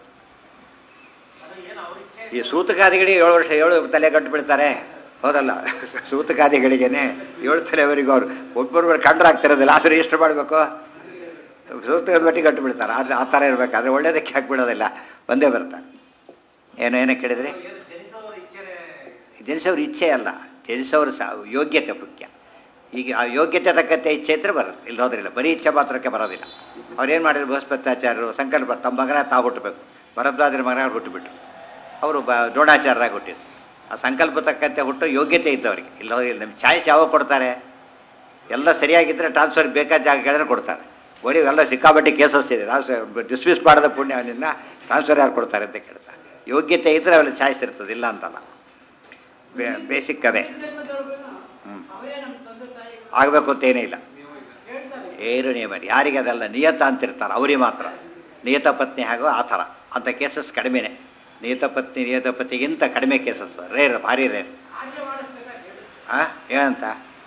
ಈ ಸೂತಕಾದಿಗಳಿಗೆ ಏಳು ವರ್ಷ ಏಳು ತಲೆ ಕಟ್ಟು ಬಿಡ್ತಾರೆ ಹೌದಲ್ಲ ಸೂತಕಾದಿಗಳಿಗೇನೆ ಏಳು ತಲೆವರೆಗೂ ಅವರು ಒಬ್ಬೊಬ್ಬರು ಕಂಡ್ರಾಗ್ತಿರೋದಿಲ್ಲ ಆದ್ರೆ ಎಷ್ಟು ಮಾಡಬೇಕು ಸೂತಕದ ಮಟ್ಟಿಗೆ ಕಟ್ಟು ಬಿಡ್ತಾರೆ ಅದು ಆ ಥರ ಇರಬೇಕಾದ್ರೆ ಒಳ್ಳೇದಕ್ಕೆ ಹಾಕ್ಬಿಡೋದಿಲ್ಲ ಒಂದೇ ಬರ್ತಾರೆ ಏನು ಏನಕ್ಕೆ ಕೇಳಿದ್ರಿ ಏನು ಜನಿಸೋರ ಇಚ್ಛೆನೆ ಜನಿಸೋರ ಇಚ್ಛೆ ಅಲ್ಲ ಜನಿಸೋರ ಸಾ ಯೋಗ್ಯತೆ ಮುಖ್ಯ ಈಗ ಆ ಯೋಗ್ಯತೆ ತಕ್ಕಂತೆ ಇಚ್ಛೆ ಇದ್ರೆ ಬರುತ್ತೆ ಇಲ್ಲಿ ಹೋದ್ರಿಲ್ಲ ಬರೀ ಇಚ್ಛೆ ಮಾತ್ರಕ್ಕೆ ಬರೋದಿಲ್ಲ ಅವ್ರೇನು ಮಾಡಿದ್ರು ಬೃಹಸ್ಪತ್ಯಾಚಾರ್ಯರು ಸಂಕಲ್ಪ ತಮ್ಮ ಮಗನ ತಾವು ಹುಟ್ಟಬೇಕು ಭರದ್ವಾಜರ ಮಗನ ಹುಟ್ಟುಬಿಟ್ರು ಅವರು ಬ ದ್ರೋಣಾಚಾರ್ಯರಾಗಿ ಹುಟ್ಟಿದ್ರು ಆ ಸಂಕಲ್ಪ ತಕ್ಕಂತೆ ಹುಟ್ಟು ಯೋಗ್ಯತೆ ಇದ್ದವರಿಗೆ ಇಲ್ಲ ಹೋಗಿ ನಮ್ಗೆ ಚಾಯ್ಸ್ ಯಾವಾಗ ಕೊಡ್ತಾರೆ ಎಲ್ಲ ಸರಿಯಾಗಿದ್ದರೆ ಟ್ರಾನ್ಸ್ಫರ್ ಬೇಕಾದ ಜಾಗಗಳನ್ನ ಕೊಡ್ತಾರೆ ಬರೀ ಎಲ್ಲ ಸಿಕ್ಕಾಪಟ್ಟೆ ಕೇಸಸ್ ಇದೆ ನಾವು ಡಿಸ್ಮಿಸ್ ಮಾಡಿದ ಪುಣ್ಯ ಅವನಿಂದ ಟ್ರಾನ್ಸ್ಫರ್ ಯಾರು ಕೊಡ್ತಾರೆ ಅಂತ ಕೇಳ್ತಾರೆ ಯೋಗ್ಯತೆ ಇದ್ದರೆ ಅವೆಲ್ಲ ಚಾಯ್ಸ್ ಇರ್ತದೆ ಇಲ್ಲ ಅಂತಲ್ಲ ಬೇಸಿಕ್ ಅದೇ ಹ್ಮ್. ಅವರೇ ನಮ್ಮ ತಂದೆ ತಾಯಿಗಳು ಆಗಬೇಕು ಅಂತ ಏನೇ ಇಲ್ಲ ಹೇಳ್ತಾರೆ ಏನು ನಿಯಮ ಯಾರಿಗೆ ಅದಲ್ಲ ನಿಯತ ಅಂತಿರ್ತಾರೆ ಅವರಿಗೆ ಮಾತ್ರ ನಿಯತ ಪತ್ನಿ ಹಾಗೂ ಆ ಥರ ಅಂಥ ಕೇಸಸ್ ಕಡಿಮೆನೆ ನಿಯತ ಪತ್ನಿ ನಿಯತ ಪತಿಗಿಂತ ಕಡಿಮೆ ಕೇಸಸ್ ರೇರ್ ಭಾರಿ ರೇರ್ ಆಜ್ಞೆ ಮಾಡಿಸ್ಬೇಕಾಗಿ ಹೇಳಿ ಆ ಏನಂತ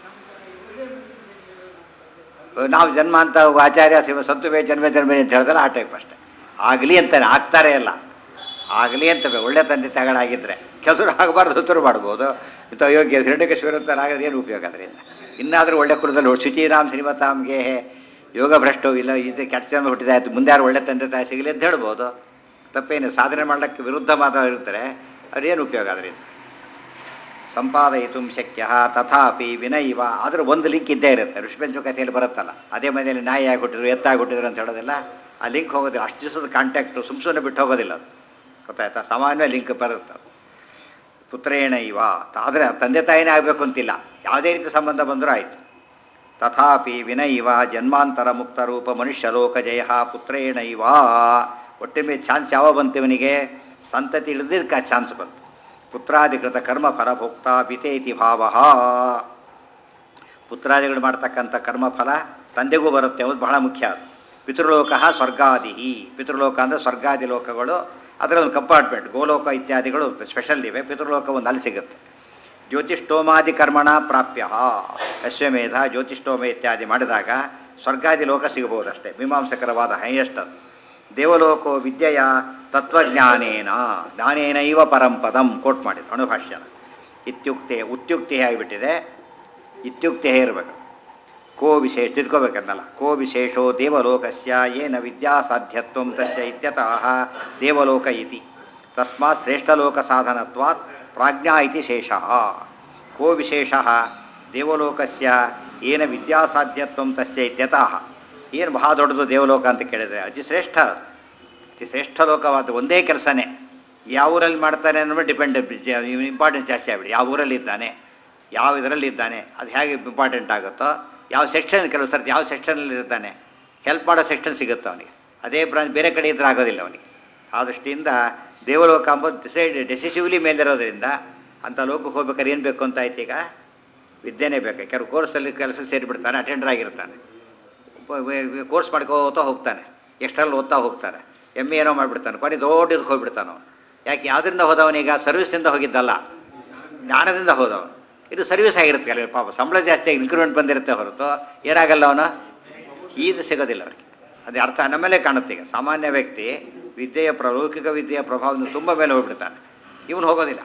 ನಾವು ಜನ್ಮ ಅಂತ ಆಚಾರ್ಯ ಶಿವ ಸಂತುವೇ ಜನ್ಮ ಜನ್ಮೇ ಅಂತ ಹೇಳಿದ್ರೆ ಆ ಟೈಪ್ ಅಷ್ಟೇ ಆಗಲಿ ಅಂತಾನೆ ಆಗ್ತಾರೆ ಇಲ್ಲ ಆಗಲಿ ಅಂತ ಒಳ್ಳೆ ತಂದೆ ತಗಳಾಗಿದ್ದರೆ ಕೆಸರು ಆಗಬಾರ್ದು ಉತ್ತರ ಮಾಡ್ಬೋದು ಇಂಥ ಯೋಗ್ಯ ಹಿರಣ್ಯಕೇಶ್ವರ ಅಂತ ಆಗದೆ ಏನು ಉಪಯೋಗ ಅದರಿಂದ ಇನ್ನಾದರೂ ಒಳ್ಳೆ ಕುಲದಲ್ಲಿ ಹುಟ್ಟು ಶುಚಿರಾಮ್ ಶ್ರೀಮತಾಮ್ಗೆ ಯೋಗ ಭ್ರಷ್ಟು ಇಲ್ಲ ಇದು ಕೆಟ್ಟ ಜನ್ಮ ಹುಟ್ಟಿದೆ ಆಯ್ತು ಮುಂದೆ ಯಾರು ಒಳ್ಳೆ ತಂದೆ ತಾಯಿ ಸಿಗಲಿ ಅಂತ ಹೇಳ್ಬೋದು ತಪ್ಪೇನು ಸಾಧನೆ ಮಾಡಲಿಕ್ಕೆ ವಿರುದ್ಧ ಮಾತಾಡಿರ್ತಾರೆ ಅದೇನು ಉಪಯೋಗ ಅದರಿಂದ ಸಂಪಾದಯಿತು ಶಕ್ಯ ತಥಾಪಿ ವಿನೈವ ಆದರೂ ಒಂದು ಲಿಂಕ್ ಇದ್ದೇ ಇರುತ್ತೆ ಋಷಿಪಂಚ ಕಥೆಯಲ್ಲಿ ಬರುತ್ತಲ್ಲ ಅದೇ ಮನೆಯಲ್ಲಿ ನಾಯಿ ಆಗಿಬಿಟ್ಟಿದ್ರು ಎತ್ತಾಗಿಬಿಟ್ಟಿದ್ರು ಅಂತ ಹೇಳೋದಿಲ್ಲ ಆ ಲಿಂಕ್ ಹೋಗೋದಿಲ್ಲ ಅಷ್ಟು ದಿವಸದ ಕಾಂಟ್ಯಾಕ್ಟು ಸುಮ್ ಸುಮ್ಮನೆ ಬಿಟ್ಟು ಹೋಗೋದಿಲ್ಲ ಅದು ಗೊತ್ತಾಯ್ತಾ ಸಾಮಾನ್ಯ ಲಿಂಕ್ ಬರುತ್ತೆ ಅದು ಪುತ್ರೇಣ ಇವ ಆದರೆ ತಂದೆ ತಾಯಿನೇ ಆಗಬೇಕು ಅಂತಿಲ್ಲ ಯಾವುದೇ ರೀತಿ ಸಂಬಂಧ ಬಂದರೂ ಆಯಿತು ತಥಾಪಿ ವಿನೈವ ಜನ್ಮಾಂತರ ಮುಕ್ತರೂಪ ಮನುಷ್ಯಲೋಕ ಜಯ ಪುತ್ರೇಣೈವ ಒಟ್ಟಿನ ಚಾನ್ಸ್ ಯಾವ ಬಂತು ಇವನಿಗೆ ಸಂತತಿ ಇಳಿದಕ್ಕೆ ಚಾನ್ಸ್ ಬಂತು ಪುತ್ರಾಧಿಕೃತ ಕರ್ಮ ಫಲಭೋಕ್ತ ಪಿತೇತಿ ಭಾವ ಪುತ್ರಾದಿಗಳು ಮಾಡ್ತಕ್ಕಂಥ ಕರ್ಮಫಲ ತಂದೆಗೂ ಬರುತ್ತೆ ಅನ್ನೋದು ಬಹಳ ಮುಖ್ಯ ಅದು ಪಿತೃಲೋಕ ಸ್ವರ್ಗಾದಿ ಪಿತೃಲೋಕ ಅಂದರೆ ಸ್ವರ್ಗಾದಿ ಲೋಕಗಳು ಅದರ ಒಂದು ಕಂಪಾರ್ಟ್ಮೆಂಟ್ ಗೋಲೋಕ ಇತ್ಯಾದಿಗಳು ಸ್ಪೆಷಲ್ ಇವೆ ಪಿತೃಲೋಕ ಒಂದು ಅಲ್ಲಿ ಸಿಗುತ್ತೆ ಜ್ಯೋತಿಷ್ಠೋಮಾದಿ ಕರ್ಮಣ ಪ್ರಾಪ್ಯ ಅಶ್ವಮೇಧ ಜ್ಯೋತಿಷ್ಠೋಮ ಇತ್ಯಾದಿ ಮಾಡಿದಾಗ ಸ್ವರ್ಗಾದಿ ಲೋಕ ಸಿಗಬಹುದಷ್ಟೇ ಮೀಮಾಂಸಕರವಾದ ಹೈಯೆಸ್ಟ್ ಅದು ದೇವಲೋಕೋ ವಿದ್ಯೆಯ ತತ್ವಜ್ಞಾನೇನ ಜ್ಞಾನೇನೈವ ಪರಂಪದಂ ಕೋಟ್ ಮಾಡಿದ್ದು ಅಣುಭಾಷ್ಯನ ಇತ್ಯುಕ್ತೆ ಉತ್ಯುಕ್ತಿ ಆಗಿಬಿಟ್ಟಿದೆ ಇತ್ಯುಕ್ತಿ ಇರಬೇಕು ಕೋ ವಿಶೇಷ ತಿಳ್ಕೋಬೇಕನ್ನಲ್ಲ ಕೋ ವಿಶೇಷೋ ದೇವಲೋಕಸ್ಯ ಏನ ವಿದ್ಯಾಸಾಧ್ಯತ್ವ ತಸ್ಯ ಇತ್ಯತಃ ದೇವಲೋಕ ಇತಿ ತಸ್ಮಾತ್ ಶ್ರೇಷ್ಠಲೋಕ ಸಾಧನತ್ವಾತ್ ಪ್ರಾಜ್ಞಾ ಇತಿ ಶೇಷಃ ಕೋ ವಿಶೇಷ ದೇವಲೋಕಸ್ಯ ಏನ ವಿದ್ಯಾಸಾಧ್ಯತ್ವ ತಸ್ಯ ಇತ್ಯತಃ ಏನು ಬಹಳ ದೊಡ್ಡದು ದೇವಲೋಕ ಅಂತ ಕೇಳಿದರೆ ಅತಿ ಶ್ರೇಷ್ಠ ಅದು. ಅತಿ ಶ್ರೇಷ್ಠ ಲೋಕವಾದ ಒಂದೇ ಕೆಲಸನೇ ಯಾವ ಊರಲ್ಲಿ ಮಾಡ್ತಾನೆ ಅನ್ನೋ ಡಿಪೆಂಡ್ ಇಂಪಾರ್ಟೆನ್ಸ್ ಜಾಸ್ತಿ ಆಗ್ಬಿಡಿ ಯಾವ ಊರಲ್ಲಿ ಇದ್ದಾನೆ ಯಾವ ಇದರಲ್ಲಿ ಇದ್ದಾನೆ ಅದು ಹೇಗೆ ಇಂಪಾರ್ಟೆಂಟ್ ಆಗುತ್ತೋ ಯಾವ ಸೆಕ್ಷನ್ ಕೆಲವು ಸರ್ತಿ ಯಾವ ಸೆಕ್ಷನಲ್ಲಿ ಇರ್ತಾನೆ ಹೆಲ್ಪ್ ಮಾಡೋ ಸೆಕ್ಷನ್ ಸಿಗುತ್ತೆ ಅವನಿಗೆ ಅದೇ ಬ್ರಾಂಚ್ ಬೇರೆ ಕಡೆ ಇದ್ರೆ ಆಗೋದಿಲ್ಲ ಅವನಿಗೆ ಆ ದೃಷ್ಟಿಯಿಂದ ದೇವಲೋಕ ಅಂಬೋದು ಡಿಸೈಡ್ ಡೆಸಿಸಿವ್ಲಿ ಮೇಲಿರೋದ್ರಿಂದ ಅಂಥ ಲೋಕಕ್ಕೆ ಹೋಗ್ಬೇಕಾದ್ರೆ ಏನು ಬೇಕು ಅಂತ ಆಯ್ತು ಈಗ ವಿದ್ಯೆನೇ ಬೇಕು ಕೆಲವು ಕೋರ್ಸಲ್ಲಿ ಕೆಲಸ ಸೇರಿಬಿಡ್ತಾನೆ ಅಟೆಂಡರ್ ಆಗಿರ್ತಾನೆ ಕೋರ್ಸ್ ಮಾಡ್ಕೋತಾ ಹೋಗ್ತಾನೆ ಎಷ್ಟರಲ್ಲಿ ಓದ್ತಾ ಹೋಗ್ತಾನೆ ಎಮ್ ಎ ಏನೋ ಮಾಡಿಬಿಡ್ತಾನೆ ಕೊನೆ ದೊಡ್ಡ ಇದಕ್ಕೆ ಹೋಗ್ಬಿಡ್ತಾನೆ ಅವನು ಯಾಕೆ ಯಾವುದರಿಂದ ಹೋದವನೀಗ ಸರ್ವಿಸಿಂದ ಹೋಗಿದ್ದಲ್ಲ ಜ್ಞಾನದಿಂದ ಹೋದವನು ಇದು ಸರ್ವಿಸ್ ಆಗಿರುತ್ತೆ ಕೆಲವು ಪಾಪ ಸಂಬಳ ಜಾಸ್ತಿ ಆಗಿ ಇನ್ಕ್ರಿಮೆಂಟ್ ಬಂದಿರುತ್ತೆ ಹೊರತು ಏನಾಗಲ್ಲ ಅವನು ಇದು ಸಿಗೋದಿಲ್ಲ ಅವ್ರಿಗೆ ಅದೇ ಅರ್ಥ ನಮ್ಮಲ್ಲೇ ಕಾಣುತ್ತೆ ಈಗ ಸಾಮಾನ್ಯ ವ್ಯಕ್ತಿ ವಿದ್ಯೆಯ ಪ್ರ ಲೌಕಿಕ ವಿದ್ಯೆಯ ಪ್ರಭಾವದಿಂದ ತುಂಬ ಮೇಲೆ ಹೋಗ್ಬಿಡ್ತಾನೆ ಇವನು ಹೋಗೋದಿಲ್ಲ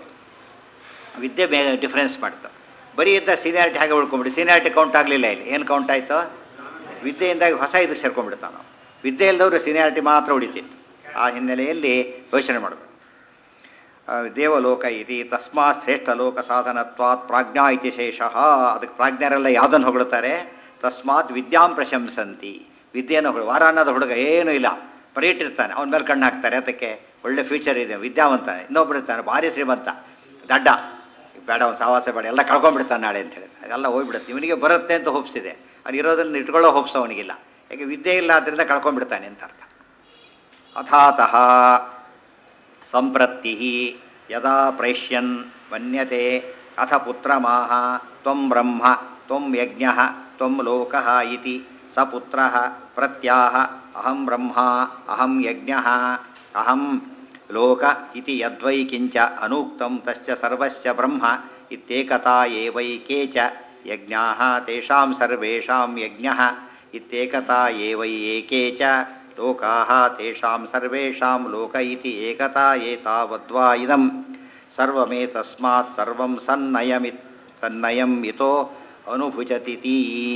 ವಿದ್ಯೆ ಬೇಗ ಡಿಫ್ರೆನ್ಸ್ ಮಾಡ್ತಾವೆ ಬರೀ ಇದ್ದ ಸೀನಿಯಾರಿಟಿ ಹಾಗೆ ಉಳ್ಕೊಂಬಿಡಿ ಸೀನಿಯಾರಿಟಿ ಕೌಂಟ್ ಆಗಲಿಲ್ಲ ಇಲ್ಲಿ ಏನು ಕೌಂಟ್ ಆಯಿತು ವಿದ್ಯೆಯಿಂದಾಗಿ ಹೊಸ ಇದಕ್ಕೆ ಸೇರ್ಕೊಂಡ್ಬಿಡ್ತಾನೆ ನಾವು ವಿದ್ಯೆ ಇಲ್ಲದವರು ಸೀನಿಯಾರಿಟಿ ಮಾತ್ರ ಉಳಿತಿತ್ತು ಆ ಹಿನ್ನೆಲೆಯಲ್ಲಿ ಯೋಚನೆ ಮಾಡಬೇಕು ಆ, ದೇವಲೋಕ ಇತಿ ತಸ್ಮಾತ್ ಶ್ರೇಷ್ಠ ಲೋಕ ಸಾಧನತ್ವಾತ್ ಪ್ರಾಜ್ಞಾ ಇತಿ ಶೇಷಃ ಅದಕ್ಕೆ ಪ್ರಾಜ್ಞರೆಲ್ಲ ಯಾವುದನ್ನು ಹೊಗಳುತ್ತಾರೆ ತಸ್ಮಾತ್ ವಿದ್ಯಾಂ ಪ್ರಶಂಸಂತಿ ವಿದ್ಯೆಯನ್ನು ಹೊಗಳು ವಾರ ಅನ್ನೋದು ಹುಡುಗ ಏನೂ ಇಲ್ಲ ಬರೀಟಿರ್ತಾನೆ ಅವನ ಮೇಲೆ ಕಣ್ಣು ಹಾಕ್ತಾರೆ ಅದಕ್ಕೆ ಒಳ್ಳೆ ಫ್ಯೂಚರ್ ಇದೆ ವಿದ್ಯಾವಂತ ಇನ್ನೊಬ್ಬರು ಇರ್ತಾನೆ ಭಾರಿ ಶ್ರೀಮಂತ ದಡ್ಡ ಬೇಡ ಅವ್ನು ಸಾವಾಸ ಬೇಡ ಎಲ್ಲ ಕಳ್ಕೊಂಡ್ಬಿಡ್ತಾನೆ ನಾಳೆ ಅಂತ ಹೇಳಿದ ಅದೆಲ್ಲ ಹೋಗ್ಬಿಡುತ್ತೆ ಇವನಿಗೆ ಬರುತ್ತೆ ಅಂತ ಹೋಪ್ಸಿದೆ ಅವ್ನು ಇರೋದನ್ನು ಇಟ್ಕೊಳ್ಳೋ ಹೋಪ್ಸ್ ಅವನಿಗಿಲ್ಲ ಯಾಕೆ ವಿದ್ಯೆ ಇಲ್ಲ ಆದ್ದರಿಂದ ಕಳ್ಕೊಂಡ್ಬಿಡ್ತಾನೆ ಅಂತ ಅರ್ಥ ಅಥಾತಃ ಸಂಪ್ರತ್ತಿ ಯದಾ ಪ್ರೈಷ್ಯನ್ ಮನ್ಯತೆ ಅಥ ಪುತ್ರಮಾಹ ತ್ವಂ ಬ್ರಹ್ಮ ತ್ವಂ ಯಜ್ಞ ತ್ವಂ ಲೋಕ ಇತಿ ಸ ಪುತ್ರ ಪ್ರತ್ಯಾಹ ಅಹಂ ಬ್ರಹ್ಮ ಅಹಂ ಯಜ್ಞ ಅಹಂ ಲೋಕ ಇತಿ ಯದ್ವೈ ಕಿಂಚ ಅನೂಕ್ತಂ ತಸ್ಯ ಸರ್ವಸ್ಯ ಬ್ರಹ್ಮ ಇತ್ಯೇಕತಾ ಏವೈಕೆ ಚ ಯಜ್ಞಾಃ ತೇಷಾಂ ಸರ್ವೇಷಾಂ ಯಜ್ಞಃ ಇತ್ಯೇಕತಾ ಏವೈ ಏಕೆ ಚ ಲೋಕಾಃ ತೇಷಾಂ ಸರ್ವೇಷಾಂ ಲೋಕ ಇತಿ ಏಕತಾ ಏತಾವದ್ವಾ ಇದಂ ಸರ್ವಮೇತಸ್ಮಾತ್ ಸರ್ವಂ ಸನ್ನಯಮಿತ್ ಸನ್ನಯಂ ಇತೋ ಅನುಭುಜತಿತಿ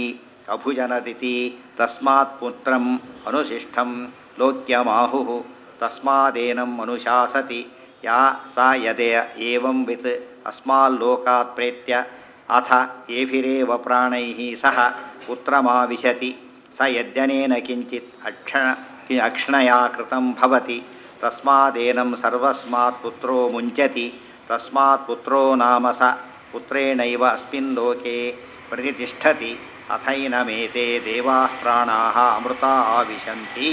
ಅಭುಜನದಿತಿ ತಸ್ಮಾತ್ ಪುತ್ರಂ ಅನುಶಿಷ್ಟಂ ಲೋಕ್ಯಮಾಹುಃ ತಸ್ಮಾದೇನಂ ಅನುಶಾಸತಿ ಯಾ ಸಾ ಯದಯ ಏವಂ ವಿತ್ ಅಸ್ಮಾಲ್ಲೋಕಾತ್ ಪ್ರೇತ್ಯ ಅಥ ಏಭಿರೇವ ಪ್ರಾಣೈಃ ಸಹ ಪುತ್ರಮಾವಿಶತಿ ಸ ಯದ್ಯನೇನ ಕಿಂಚಿತ್ ಅಕ್ಷ ಕಿ ಅಕ್ಷಣಯಾ ಕೃತಂ ಭವತಿ ತಸ್ಮಾದೇನಂ ಸರ್ವಸ್ಮಾತ್ ಪುತ್ರೋ ಮುಂಚತಿ ತಸ್ಮಾತ್ ಪುತ್ರೋ ನಾಮ ಸ ಪುತ್ರೇಣೈವ ಅಸ್ಮಿನ್ ಲೋಕೆ ಪ್ರತಿಷ್ಠತಿ ಅಥೈನಮೇತೆ ದೇವಾ ಪ್ರಾಣಾ ಅಮೃತ ಆವಿಶಂತಿ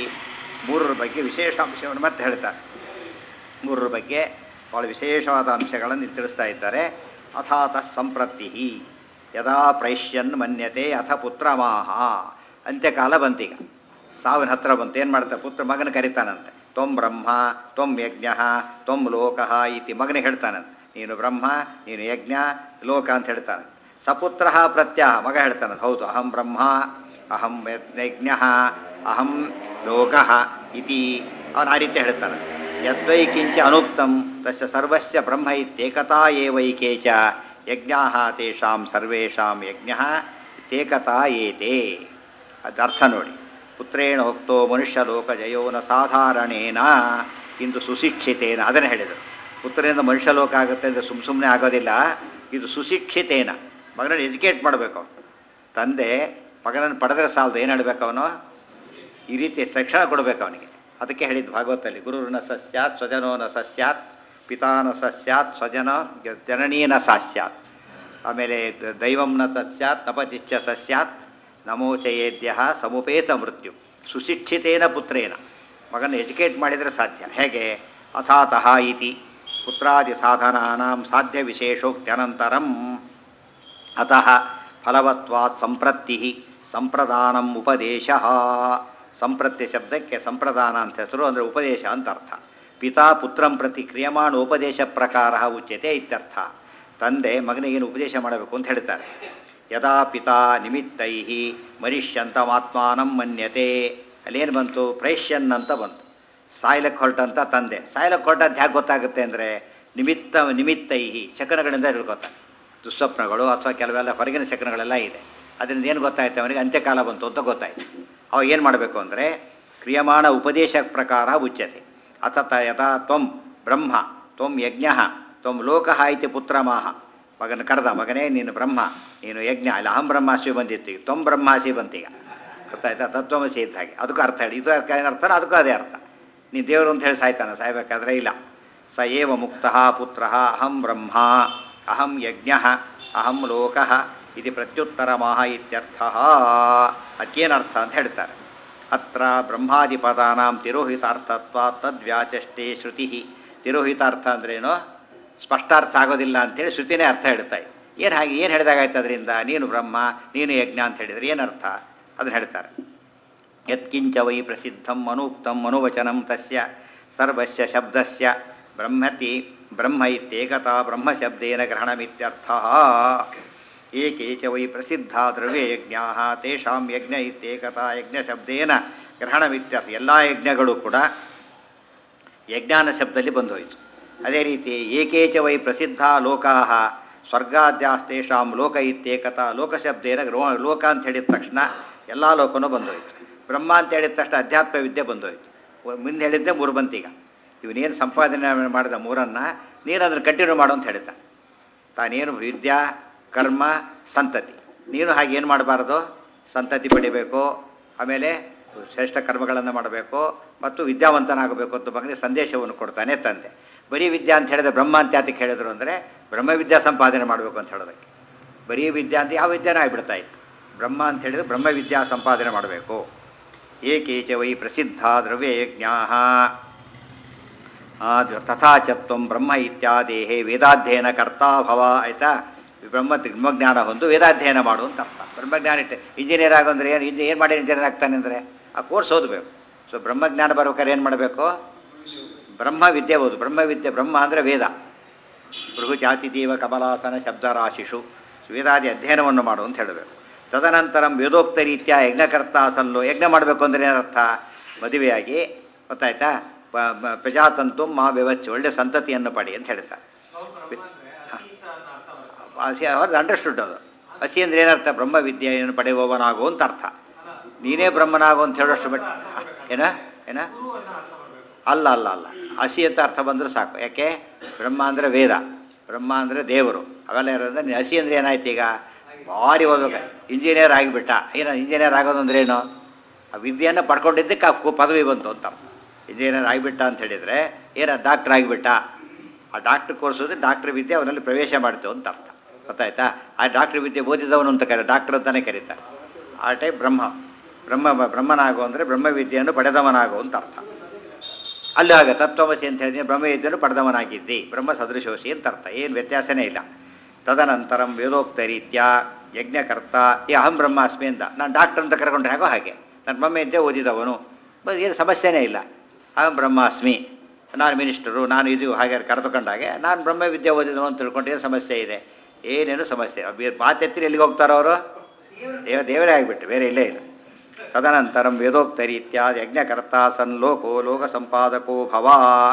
ಮೂರರ ಬಗ್ಗೆ ವಿಶೇಷ ಅಂಶವನ್ನು ಮತ್ತೆ ಹೇಳ್ತಾರೆ ಮೂರರ ಬಗ್ಗೆ ಭಾಳ ವಿಶೇಷವಾದ ಅಂಶಗಳನ್ನು ಇಲ್ಲಿ ತಿಳಿಸ್ತಾ ಇದ್ದಾರೆ ಅಥಾತ ಸಂಪ್ರತಿ ಯದಾ ಪ್ರೈಷ್ಯನ್ ಮನ್ಯತೆ ಅಥ ಪುತ್ರಮಾಹ ಅಂತ್ಯಕಾಲ ಬಂತೀಗ ಸಾವಿನ ಹತ್ರ ಬಂತು ಏನು ಮಾಡ್ತಾರೆ ಪುತ್ರ ಮಗನ ಕರಿತಾನಂತೆ ತ್ವಂ ಬ್ರಹ್ಮ ತ್ವಂ ಯಜ್ಞ ತ್ವಂ ಲೋಕ ಇತಿ ಮಗನಿಗೆ ಹೇಳ್ತಾನಂತೆ ನೀನು ಬ್ರಹ್ಮ ನೀನು ಯಜ್ಞ ಲೋಕ ಅಂತ ಹೇಳ್ತಾನೆ ಸಪುತ್ರ ಪ್ರತ್ಯಾಹ ಮಗ ಹೇಳ್ತಾನಂತೆ ಹೌದು ಅಹಂ ಬ್ರಹ್ಮ ಅಹಂ ಯಜ್ಞ ಅಹಂ ಲೋಕ ಇತಿ ಅವನು ಆ ರೀತಿ ಹೇಳ್ತಾನೆ ಯದ್ವೈ ಕಿಂಚ ಅನುಕ್ತಂ ತಸ್ಯ ಸರ್ವಸ್ಯ ಬ್ರಹ್ಮ ಇತ್ಯೇಕತಾ ಏವೈಕೆ ಚ ಯಜ್ಞಾ ತೇಷಾಂ ಸರ್ವೇಷಾಂ ಯಜ್ಞ ಇತ್ಯೇಕತಾ ಏತೆ ಅದರ್ಥ ನೋಡಿ ಪುತ್ರೇಣ ಹೋಕ್ತೋ ಮನುಷ್ಯ ಲೋಕ ಜಯೋನ ಸಾಧಾರಣೇನ ಇಂದು ಸುಶಿಕ್ಷಿತೇನ ಅದನ್ನು ಹೇಳಿದರು ಪುತ್ರನಿಂದ ಮನುಷ್ಯ ಲೋಕ ಆಗುತ್ತೆ ಅಂದರೆ ಸುಮ್ಮ ಸುಮ್ಮನೆ ಆಗೋದಿಲ್ಲ ಇದು ಸುಶಿಕ್ಷಿತೇನ ಮಗನನ್ನು ಎಜುಕೇಟ್ ಮಾಡಬೇಕು ಅವನು ತಂದೆ ಮಗನನ್ನು ಪಡೆದ್ರೆ ಸಾಲದು ಏನು ಹೇಳಬೇಕು ಅವನು ಈ ರೀತಿ ಶಿಕ್ಷಣ ಕೊಡಬೇಕು ಅವನಿಗೆ ಅದಕ್ಕೆ ಹೇಳಿದ್ದು ಭಾಗವತಲ್ಲಿ ಗುರುರ್ನ ಸಸ್ಯಾತ್ ಸ್ವಜನೋ ನ ಸಸ್ಯಾತ್ ಪಿತಾ ನ ಸಸ್ಯಾತ್ ಸ್ವಜನ ಜನನೀನ ಸಾಸ್ಯಾತ್ ಆಮೇಲೆ ದ- ದೈವಂ ನ ತತ್ಸ್ಯಾತ್ ತಪತಿಶ್ಚ ಸಸ್ಯಾತ್ ನಮೋಚಯೇದ್ಯ ಸಮುಪೇತ ಮೃತ್ಯು ಸುಶಿಕ್ಷಿತೇನ ಪುತ್ರೇನ ಮಗನ ಎಜುಕೇಟ್ ಮಾಡಿದರೆ ಸಾಧ್ಯ ಹೇಗೆ ಅಥಾತಃ ಇತಿ ಪುತ್ರಾದಿ ಸಾಧನಾನಾಂ ಸಾಧ್ಯ ವಿಶೇಷೋಕ್ತ್ಯನಂತರಂ ಅತಃ ಫಲವತ್ವಾತ್ ಸಂಪ್ರತ್ತಿ ಸಂಪ್ರದಾನಂ ಉಪದೇಶ ಸಂಪ್ರತ್ಯ ಶಬ್ದಕ್ಕೆ ಸಂಪ್ರದಾನ ಅಂತ ಹೆಸರು ಅಂದರೆ ಉಪದೇಶ ಅಂತ ಅರ್ಥ ಪಿತಾ ಪುತ್ರಂ ಪ್ರತಿ ಕ್ರಿಯಮಾಣ ಉಪದೇಶ ಪ್ರಕಾರ ಉಚ್ಯತೆ ಇತ್ಯರ್ಥ ತಂದೆ ಮಗನಿಗೇನು ಉಪದೇಶ ಮಾಡಬೇಕು ಅಂತ ಹೇಳ್ತಾರೆ ಯದಾ ಪಿತಾ ನಿಮಿತ್ತೈ ಮರಿಷ್ಯಂತಮಾತ್ಮಾನಂ ಮನ್ಯತೆ ಅಲ್ಲೇನು ಬಂತು ಪ್ರೈಷ್ಯನ್ ಅಂತ ಬಂತು ಸಾಯ್ಲಕ್ಕೆ ಹೊರಟಂತ ತಂದೆ ಸಾಯ್ಲಕ್ಕೆ ಹೊರಟಂತ ಹೇಗೆ ಗೊತ್ತಾಗುತ್ತೆ ಅಂದರೆ ನಿಮಿತ್ತ ನಿಮಿತ್ತೈ ಶಕನಗಳಿಂದ ತಿಳ್ಕೊತಾನೆ ದುಸ್ವಪ್ನಗಳು ಅಥವಾ ಕೆಲವೆಲ್ಲ ಹೊರಗಿನ ಶಕನಗಳೆಲ್ಲ ಇದೆ ಅದರಿಂದ ಏನು ಗೊತ್ತಾಯ್ತು ಅವನಿಗೆ ಅಂತ್ಯಕಾಲ ಬಂತು ಅಂತ ಗೊತ್ತಾಯ್ತು ಅವಾಗ ಏನು ಮಾಡಬೇಕು ಅಂದರೆ ಕ್ರಿಯಮಾಣ ಉಪದೇಶ ಪ್ರಕಾರ ಉಚ್ಯತೆ ಅತತ ಯಥಾ ತ್ವಂ ಬ್ರಹ್ಮ ತ್ವಂ ಯಜ್ಞ ತ್ವಂ ಲೋಕಃ ಇತಿ ಪುತ್ರಮಾಹ ಮಗನ ಕರೆದ ಮಗನೇ ನೀನು ಬ್ರಹ್ಮ ನೀನು ಯಜ್ಞ ಇಲ್ಲ ಅಹಂ ಬ್ರಹ್ಮಾಸಿ ಬಂದಿತ್ತು ಈಗ ತ್ವಂ ಬ್ರಹ್ಮಾಸಿ ಬಂತೀಗ ಗೊತ್ತಾಯ್ತಾ ತತ್ವಮಸಿ ಇದ್ದ ಹಾಗೆ ಅದಕ್ಕೂ ಅರ್ಥ ಹೇಳಿ ಇದು ಏನು ಅರ್ಥನ ಅದಕ್ಕೂ ಅದೇ ಅರ್ಥ ನೀ ದೇವರು ಅಂತ ಹೇಳಿ ಸಾಯ್ತಾನೆ ಸಾಯ್ಬೇಕಾದ್ರೆ ಇಲ್ಲ ಸ ಏವ ಮುಕ್ತ ಪುತ್ರ ಅಹಂ ಬ್ರಹ್ಮ ಅಹಂ ಯಜ್ಞ ಅಹಂ ಲೋಕ ಇದು ಪ್ರತ್ಯುತ್ತರ ಮಾಹ ಇತ್ಯರ್ಥ ಅದಕ್ಕೇನರ್ಥ ಅಂತ ಹೇಳ್ತಾರೆ ಅತ್ರ ಬ್ರಹ್ಮಾದಿಪದಾನಾಂ ತಿರೋಹಿತಾರ್ಥತ್ವ ತದ್ವ್ಯಾಚಷ್ಟೇ ಶ್ರುತಿ ತಿರೋಹಿತಾರ್ಥ ಅಂದ್ರೇನು ಸ್ಪಷ್ಟಾರ್ಥ ಆಗೋದಿಲ್ಲ ಅಂತೇಳಿ ಶ್ರುತಿನೇ ಅರ್ಥ ಹೇಳ್ತಾಯಿ ಏನು ಹಾಗೆ ಏನು ಹೇಳಿದಾಗಾಯ್ತು ಅದರಿಂದ ನೀನು ಬ್ರಹ್ಮ ನೀನು ಯಜ್ಞ ಅಂತ ಹೇಳಿದರೆ ಏನರ್ಥ ಅದನ್ನು ಹೇಳ್ತಾರೆ ಯತ್ಕಿಂಚ ವೈ ಪ್ರಸಿದ್ಧಂ ಅನೂಕ್ತಂ ಅನುವಚನಂ ತಸ್ಯ ಸರ್ವಸ್ಯ ಶಬ್ದಸ್ಯ ಬ್ರಹ್ಮತಿ ಬ್ರಹ್ಮ ಇತ್ಯೇಕತಾ ಬ್ರಹ್ಮಶಬ್ದೇನ ಗ್ರಹಣಮಿತ್ಯರ್ಥ ಏಕೆ ಚ ವೈ ಪ್ರಸಿದ್ಧ ದ್ರವ್ಯಯಜ್ಞಾ ತೇಷಾಂ ಯಜ್ಞ ಇತ್ಯೇಕತಾ ಯಜ್ಞಶಬ್ದೇನ ಗ್ರಹಣಮಿತ್ಯರ್ಥ ಎಲ್ಲ ಯಜ್ಞಗಳು ಕೂಡ ಯಜ್ಞಾನ ಶಬ್ದದಲ್ಲಿ ಬಂದು ಹೋಯಿತು ಅದೇ ರೀತಿ ಏಕೇಚ ವೈ ಪ್ರಸಿದ್ಧ ಲೋಕಾ ಸ್ವರ್ಗಾದ್ಯಾಸ್ತೇಷಾಂ ಲೋಕ ಇತ್ಯೇಕತಾ ಲೋಕಶಬ್ದೇನ ಗ್ರೋ- ಲೋಕ ಅಂತ ಹೇಳಿದ ತಕ್ಷಣ ಎಲ್ಲ ಲೋಕನೂ ಬಂದೋಯ್ತು ಬ್ರಹ್ಮ ಅಂತ ಹೇಳಿದ ತಕ್ಷಣ ಅಧ್ಯಾತ್ಮ ವಿದ್ಯೆ ಬಂದೋಯ್ತು ಒ- ಮುಂದೆ ಹೇಳಿದ್ದೆ ಮೂರು ಬಂತೀಗ ಇವನೇನು ಸಂಪಾದನೆ ಮಾಡಿದ ಮೂರನ್ನು ನೀನು ಅದನ್ನು ಕಂಟಿನ್ಯೂ ಮಾಡು ಅಂತ ಹೇಳಿದ್ದ ತಾನೇನು ವಿದ್ಯಾ ಕರ್ಮ ಸಂತತಿ ನೀನು ಹಾಗೆ ಏನು ಮಾಡಬಾರ್ದು ಸಂತತಿ ಪಡಿಬೇಕು ಆಮೇಲೆ ಶ್ರೇಷ್ಠ ಕರ್ಮಗಳನ್ನು ಮಾಡಬೇಕು ಮತ್ತು ವಿದ್ಯಾವಂತನಾಗಬೇಕು ಅಂತ ಮಗನಿಗೆ ಸಂದೇಶವನ್ನು ಕೊಡ್ತಾನೆ ತಂದೆ ಬರೀ ವಿದ್ಯಾ ಅಂತ ಹೇಳಿದ್ರೆ ಬ್ರಹ್ಮ ಅಂತ ಯಾತಕ್ಕೆ ಹೇಳಿದ್ರು ಅಂದರೆ ಬ್ರಹ್ಮವಿದ್ಯಾ ಸಂಪಾದನೆ ಮಾಡಬೇಕು ಅಂತ ಹೇಳೋದಕ್ಕೆ ಬರೀ ವಿದ್ಯಾ ಅಂತ ಯಾವ ವಿದ್ಯಾನೂ ಆಗಿಬಿಡ್ತಾ ಇತ್ತು ಬ್ರಹ್ಮ ಅಂತ ಹೇಳಿದ್ರೆ ಬ್ರಹ್ಮವಿದ್ಯಾ ಸಂಪಾದನೆ ಮಾಡಬೇಕು ಏಕೇಚ ವೈ ಪ್ರಸಿದ್ಧ ದ್ರವ್ಯಯಜ್ಞಾ ತಥಾ ಚ ತ್ವಂ ಬ್ರಹ್ಮ ಇತ್ಯಾದೇಹೇ ವೇದಾಧ್ಯಯನ ಕರ್ತಾ ಭವ ಆಯ್ತಾ ಬ್ರಹ್ಮ ಬ್ರಹ್ಮಜ್ಞಾನ ಹೊಂದು ವೇದಾಧ್ಯಯನ ಮಾಡು ಅಂತ ಅರ್ಥ ಬ್ರಹ್ಮಜ್ಞಾನ ಇಟ್ಟೆ ಇಂಜಿನಿಯರ್ ಆಗೋಂದ್ರೆ ಏನು ಇದು ಏನು ಮಾಡಿ ಇಂಜಿನಿಯರ್ ಆಗ್ತಾನೆ ಅಂದರೆ ಆ ಕೋರ್ಸ್ ಓದಬೇಕು ಸೊ ಬ್ರಹ್ಮಜ್ಞಾನ ಬರ್ಬೇಕಾದ್ರೆ ಏನು ಮಾಡಬೇಕು ಬ್ರಹ್ಮ ವಿದ್ಯೆ ಓದು ಬ್ರಹ್ಮವಿದ್ಯೆ ಬ್ರಹ್ಮ ಅಂದರೆ ವೇದ ಭೃಗು ಜಾತಿದೇವ ಕಮಲಾಸನ ಶಬ್ದರಾಶಿಷು ವೇದಾದಿ ಅಧ್ಯಯನವನ್ನು ಮಾಡು ಅಂತ ಹೇಳಬೇಕು ತದನಂತರಂ ವೇದೋಕ್ತ ರೀತ್ಯ ಯಜ್ಞಕರ್ತ ಸಲ್ಲು ಯಜ್ಞ ಮಾಡಬೇಕು ಅಂದರೆ ಏನರ್ಥ ಮದುವೆಯಾಗಿ ಗೊತ್ತಾಯ್ತಾ ಪ- ಪ- ಪ್ರಜಾತಂತು ಮಾ ವ್ಯವಚ್ಚ ಒಳ್ಳೆ ಸಂತತಿಯನ್ನು ಪಡಿ ಅಂತ ಹೇಳ್ತಾರೆ ನಾವು ಬ್ರಹ್ಮ ಅಂದ್ರೆ ಅತಿ ಅಂತ ಅನ್ನೋ ಅರ್ಥ ಬರುತ್ತೆ. ಹಸಿ ಅವ್ರದ್ದು ಅಂಡರ್ಸ್ಟುಡ್ ಅದು ಹಸಿ ಅಂದ್ರೆ ಏನರ್ಥ ಬ್ರಹ್ಮ ವಿದ್ಯೆಯನ್ನು ಪಡೆಯುವವನಾಗು ಅಂತ ಅರ್ಥ ನೀನೇ ಬ್ರಹ್ಮನಾಗು ಅಂತ ಹೇಳೋಷ್ಟು ಬಿಟ್ಟು ಏನ ಏನ ಗುರು ಅನ್ನೋ ಅರ್ಥ ಮಾಡಬೇಕು ಅಲ್ಲ ಅಲ್ಲ ಅಲ್ಲ ಹಸಿ ಅಂತ ಅರ್ಥ ಬಂದರೂ ಸಾಕು ಯಾಕೆ ಬ್ರಹ್ಮ ಅಂದರೆ ವೇದ ಬ್ರಹ್ಮ ಅಂದರೆ ದೇವರು ಅವೆಲ್ಲ ಇರೋದ್ರೆ ನೀನು ಹಸಿ ಅಂದರೆ ಏನಾಯ್ತು ಈಗ ಭಾರಿ ಓದ್ಬೇಕು ಇಂಜಿನಿಯರ್ ಆಗಿಬಿಟ್ಟ ಏನೋ ಇಂಜಿನಿಯರ್ ಆಗೋದು ಅಂದ್ರೆ ಏನು ಆ ವಿದ್ಯೆಯನ್ನು ಪಡ್ಕೊಂಡಿದ್ದಕ್ಕೆ ಆ ಕು- ಪದವಿ ಬಂತು ಅಂತ ಇಂಜಿನಿಯರ್ ಆಗಿಬಿಟ್ಟ ಅಂತ ಹೇಳಿದರೆ ಏನೋ ಡಾಕ್ಟ್ರ್ ಆಗಿಬಿಟ್ಟ ಆ ಡಾಕ್ಟ್ರ್ ಕೋರ್ಸ್ ಓದಿ ಡಾಕ್ಟ್ರ್ ವಿದ್ಯೆ ಅವನಲ್ಲಿ ಪ್ರವೇಶ ಮಾಡ್ತು ಅಂತ ಅರ್ಥ ಗೊತ್ತಾಯ್ತಾ ಆ ಡಾಕ್ಟ್ರ್ ವಿದ್ಯೆ ಓದಿದವನು ಅಂತ ಕರೆ ಡಾಕ್ಟ್ರ್ ಅಂತಲೇ ಕರೀತಾರೆ ಆ ಟೈಪ್ ಬ್ರಹ್ಮ ಬ್ರಹ್ಮ ಬ್ರಹ್ಮನಾಗು ಅಂದರೆ ಬ್ರಹ್ಮವಿದ್ಯೆಯನ್ನು ಪಡೆದವನಾಗು ಅಂತ ಅರ್ಥ ಅಲ್ಲಿ ಹಾಗೆ ತತ್ವಮಸಿ ಅಂತ ಹೇಳಿದ್ರೆ ಬ್ರಹ್ಮವಿದ್ಯೆಯನ್ನು ಪಡೆದವನಾಗಿದ್ದಿ ಬ್ರಹ್ಮ ಸದೃಶೋಸಿ ಅಂತ ಅರ್ಥ ಏನು ವ್ಯತ್ಯಾಸನೇ ಇಲ್ಲ ತದನಂತರಂ ವೇದೋಕ್ತ ರೀತ್ಯ ಯಜ್ಞಕರ್ತ ಈ ಅಹಂ ಬ್ರಹ್ಮಾಸ್ಮಿ ಅಂತ ನಾನು ಡಾಕ್ಟರ್ ಅಂತ ಕರ್ಕೊಂಡ್ರೆ ಹಾಗೋ ಹಾಗೆ ನಾನು ಬ್ರಹ್ಮವಿದ್ಯೆ ಓದಿದವನು ಬ- ಏನು ಸಮಸ್ಯೆನೇ ಇಲ್ಲ ಅಹಂ ಬ್ರಹ್ಮಾಸ್ಮಿ ನಾನು ಮಿನಿಸ್ಟರು ನಾನು ಇದು ಹಾಗೆ ಕರೆದುಕೊಂಡಾಗೆ ನಾನು ಬ್ರಹ್ಮವಿದ್ಯೆ ಓದಿದವನು ಅಂತ ತಿಳ್ಕೊಂಡು ಏನು ಸಮಸ್ಯೆ ಇದೆ ಏನೇನು ಸಮಸ್ಯೆ ಇಲ್ಲ. ಮಾತೆತ್ತಿರಿ ಎಲ್ಲಿಗೆ ಹೋಗ್ತಾರೋ ಅವರು ದೇವ ದೇವರೇ ಆಗಿಬಿಟ್ಟು ಬೇರೆ ಇಲ್ಲೇ ಇಲ್ಲ ತದನಂತರಂ ವೇದೋಕ್ತ ರೀತ್ಯ ಯಜ್ಞಕರ್ತ ಸನ್ ಲೋಕೋ ಲೋಕ ಸಂಪಾದಕೋ ಭವ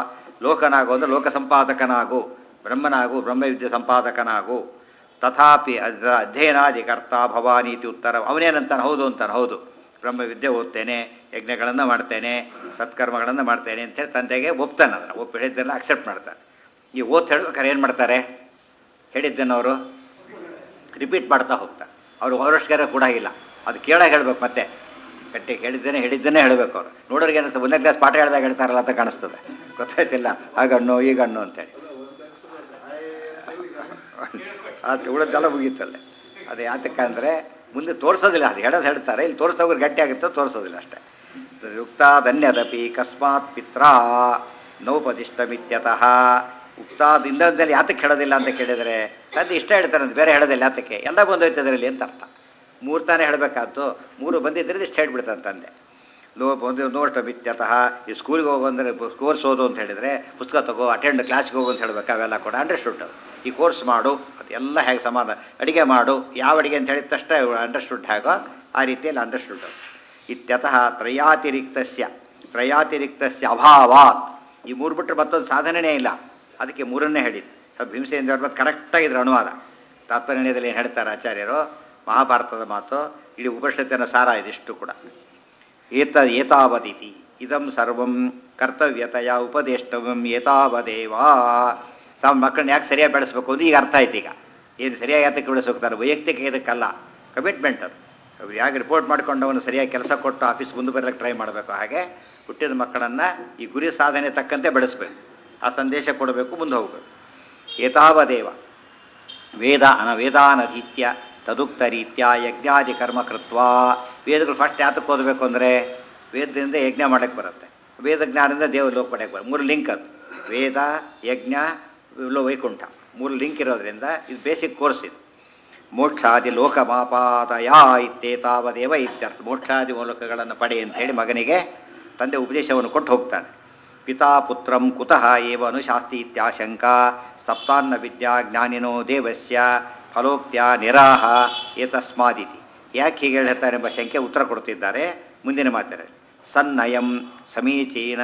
ಲೋಕನಾಗು ಅಂದರೆ ಲೋಕ ಸಂಪಾದಕನಾಗು ಬ್ರಹ್ಮನಾಗು ಬ್ರಹ್ಮವಿದ್ಯೆ ಸಂಪಾದಕನಾಗು ತಥಾಪಿ ಅದರ ಅಧ್ಯಯನಾದಿಕರ್ತ ಭವಾನೀತಿ ಉತ್ತರ ಅವನೇನಂತಾನೆ ಹೌದು ಅಂತಾನೆ ಹೌದು ಬ್ರಹ್ಮವಿದ್ಯೆ ಓದ್ತೇನೆ ಯಜ್ಞಗಳನ್ನು ಮಾಡ್ತೇನೆ ಸತ್ಕರ್ಮಗಳನ್ನು ಮಾಡ್ತೇನೆ ಅಂತೇಳಿ ತಂದೆಗೆ ಒಪ್ತಾನೆ ಅದನ್ನು ಒಪ್ಪಿ ಹೇಳಿದ್ದೆಲ್ಲ ಅಕ್ಸೆಪ್ಟ್ ಮಾಡ್ತಾನೆ ಈ ಓದ್ ಹೇಳ್ಬೇಕಾದ್ರೆ ಏನು ಮಾಡ್ತಾರೆ ಹೇಳಿದ್ದೇನೆ ಅವರು ರಿಪೀಟ್ ಮಾಡ್ತಾ ಹೋಗ್ತಾರೆ ಅವರು ಅವರಷ್ಟಿಗಾರ ಕೂಡ ಇಲ್ಲ ಅದು ಕೇಳಾಗ ಹೇಳ್ಬೇಕು ಮತ್ತೆ ಗಟ್ಟಿ ಹೇಳಿದ್ದೇನೆ ಹೇಳಿದ್ದೇನೆ ಹೇಳಬೇಕು ಅವರು ನೋಡೋರಿಗೆ ಏನಿಸ್ತದೆ ಒಂದನೇ ಕ್ಲಾಸ್ ಪಾಠ ಹೇಳಿದಾಗ ಹೇಳ್ತಾರಲ್ಲ ಅಂತ ಕಾಣಿಸ್ತದೆ ಗೊತ್ತಾಯ್ತಿಲ್ಲ ಹಾಗಣ್ಣು ಈಗಣ್ಣು ಅಂತೇಳಿ ಅದು ಉಳಿದೆಲ್ಲ ಮುಗೀತಲ್ಲೇ ಅದು ಯಾತಕ್ಕಂದರೆ ಮುಂದೆ ತೋರಿಸೋದಿಲ್ಲ ಅದು ಹೇಳೋದು ಹೇಳ್ತಾರೆ ಇಲ್ಲಿ ತೋರಿಸೋಗ್ರು ಗಟ್ಟಿ ಆಗುತ್ತೆ ತೋರಿಸೋದಿಲ್ಲ ಅಷ್ಟೇ ಉಕ್ತಾದನ್ಯದಪಿ ಕಸ್ಮಾತ್ ಪಿತ್ರ ನೌಪದಿಷ್ಟಮಿತ್ಯತಃ ಉಕ್ತಾದ ಇನ್ನೊಂದಲ್ಲಿ ಯಾತಕ್ಕೆ ಹೇಳೋದಿಲ್ಲ ಅಂತ ಕೇಳಿದರೆ ತಂದೆ ಇಷ್ಟ ಹೇಳ್ತಾರೆ ಅಂತ ಬೇರೆ ಹೇಳೋದಿಲ್ಲ ಯಾತಕ್ಕೆ ಎಲ್ಲ ಬಂದೋಯ್ತು ಅದರಲ್ಲಿ ಅಂತ ಅರ್ಥ ಮೂರು ತಾನೇ ಹೇಳಬೇಕಾದ್ದು ಮೂರು ಬಂದಿದ್ದರೆ ಇಷ್ಟು ಹೇಳ್ಬಿಡ್ತಾನೆ ತಂದೆ ಲೋ ಒಂದು ನೋಟ ಮಿತ್ಯತಃ ಈ ಸ್ಕೂಲ್ಗೆ ಹೋಗು ಅಂದರೆ ಕೋರ್ಸ್ ಓದು ಅಂತ ಹೇಳಿದರೆ ಪುಸ್ತಕ ತಗೋ ಅಟೆಂಡ್ ಕ್ಲಾಸ್ಗೆ ಹೋಗು ಅಂತ ಹೇಳಬೇಕು ಅವೆಲ್ಲ ಕೂಡ ಅಂಡರ್ಸ್ಟುಡ್ ಈ ಕೋರ್ಸ್ ಮಾಡು ಅದೆಲ್ಲ ಹೇಗೆ ಸಮಾನ ಅಡುಗೆ ಮಾಡು ಯಾವ ಅಡುಗೆ ಅಂತ ಹೇಳಿದ ತಕ್ಷಣ ಅಂಡರ್ಸ್ಟುಡ್ ಹೇಗೋ ಆ ರೀತಿಯಲ್ಲಿ ಅಂಡರ್ಸ್ಟುಡ್ ಇತ್ಯತಃ ತ್ರಯಾತಿರಿಕ್ತಸ್ಯ ತ್ರಯಾತಿರಿಕ್ತಸ್ಯ ಅಭಾವಾತ್ ಈ ಮೂರು ಬಿಟ್ಟರೆ ಮತ್ತೊಂದು ಸಾಧನೆಯೇ ಇಲ್ಲ ಅದಕ್ಕೆ ಮೂರನ್ನೇ ಹೇಳಿದ್ದು ಭೀಮಸೇಂದ್ರ ಅವ್ರ ಮತ್ತು ಕರೆಕ್ಟಾಗಿದ್ರು ಅನುವಾದ ತಾತ್ಪರ್ಯದಲ್ಲಿ ಏನು ಹೇಳ್ತಾರೆ ಆಚಾರ್ಯರು ಮಹಾಭಾರತದ ಮಾತು ಇಡೀ ಉಪನಿಷತ್ತಿನ ಸಾರ ಇದಿಷ್ಟು ಕೂಡ ಏತ ಏತಾವದಿತಿ ಇದಂ ಸರ್ವಂ ಕರ್ತವ್ಯತೆಯ ಉಪದೇಷ್ಟವಂ ಏತಾವದೇವಾ ತಮ್ಮ ಮಕ್ಕಳನ್ನ ಯಾಕೆ ಸರಿಯಾಗಿ ಬೆಳೆಸ್ಬೇಕು ಅಂತ ಈಗ ಅರ್ಥ ಆಯ್ತು ಈಗ ಏನು ಸರಿಯಾಗಿ ಯಾತಕ್ಕೆ ಬೆಳೆಸ್ಬೇಕು ವೈಯಕ್ತಿಕ ಇದಕ್ಕಲ್ಲ ಕಮಿಟ್ಮೆಂಟ್ ಅದು ಅವ್ರು ಯಾಕೆ ರಿಪೋರ್ಟ್ ಮಾಡ್ಕೊಂಡು ಅವನು ಸರಿಯಾಗಿ ಕೆಲಸ ಕೊಟ್ಟು ಆಫೀಸ್ ಮುಂದೆ ಬರಲಿಕ್ಕೆ ಟ್ರೈ ಮಾಡಬೇಕು ಹಾಗೆ ಹುಟ್ಟಿದ ಮಕ್ಕಳನ್ನು ಈ ಗುರಿ ಸಾಧನೆ ತಕ್ಕಂತೆ ಬೆಳೆಸಬೇಕು ಆ ಸಂದೇಶ ಕೊಡಬೇಕು ಮುಂದೆ ಹೋಗಬೇಕು ಏತಾವದೇವ ವೇದ ಅನ ವೇದಾನಧೀತ್ಯ ತದುಕ್ತ ರೀತ್ಯ ಯಜ್ಞಾದಿ ಕರ್ಮ ಕೃತ್ವ ವೇದಗಳು ಫಸ್ಟ್ ಯಾತಕ್ಕೆ ಓದಬೇಕು ಅಂದರೆ ವೇದದಿಂದ ಯಜ್ಞ ಮಾಡಕ್ಕೆ ಬರುತ್ತೆ ವೇದ ಜ್ಞಾನದಿಂದ ದೇವ ಲೋಕ ಪಡೆಯಕ್ಕೆ ಬರುತ್ತೆ ಮೂರು ಲಿಂಕ್ ಅದು ವೇದ ಯಜ್ಞ ಲೋ ವೈಕುಂಠ ಮೂರು ಲಿಂಕ್ ಇರೋದ್ರಿಂದ ಇದು ಬೇಸಿಕ್ ಕೋರ್ಸ್ ಇದು ಮೋಕ್ಷಾದಿ ಲೋಕಮಾಪಾದಯ ಇತ್ತೇತಾವದೇವ ಇತ್ಯರ್ಥ ಮೋಕ್ಷಾದಿ ಮೂಲಕಗಳನ್ನು ಪಡೆ ಅಂತೇಳಿ ಮಗನಿಗೆ ತಂದೆ ಉಪದೇಶವನ್ನು ಕೊಟ್ಟು ಹೋಗ್ತಾನೆ ಪಿತಾ ಪುತ್ರಂ ಕುತಃ ಏವ ಅನುಶಾಸ್ತಿ ಇತ್ಯಾಶಂಕ ಸಪ್ತಾನ್ನ ವಿದ್ಯಾ ಜ್ಞಾನಿನೋ ದೇವಸ್ಯ ಫಲೋಕ್ತ್ಯ ನಿರಾಹ ಏತಸ್ಮಾದಿತಿ ಯಾಕೆ ಹೀಗೆ ಹೇಳ್ತಾರೆ ಎಂಬ ಶಂಕೆ ಉತ್ತರ ಕೊಡ್ತಿದ್ದಾರೆ ಮುಂದಿನ ಮಾತರಲ್ಲಿ ಸನ್ನಯಂ ಸಮೀಚೀನ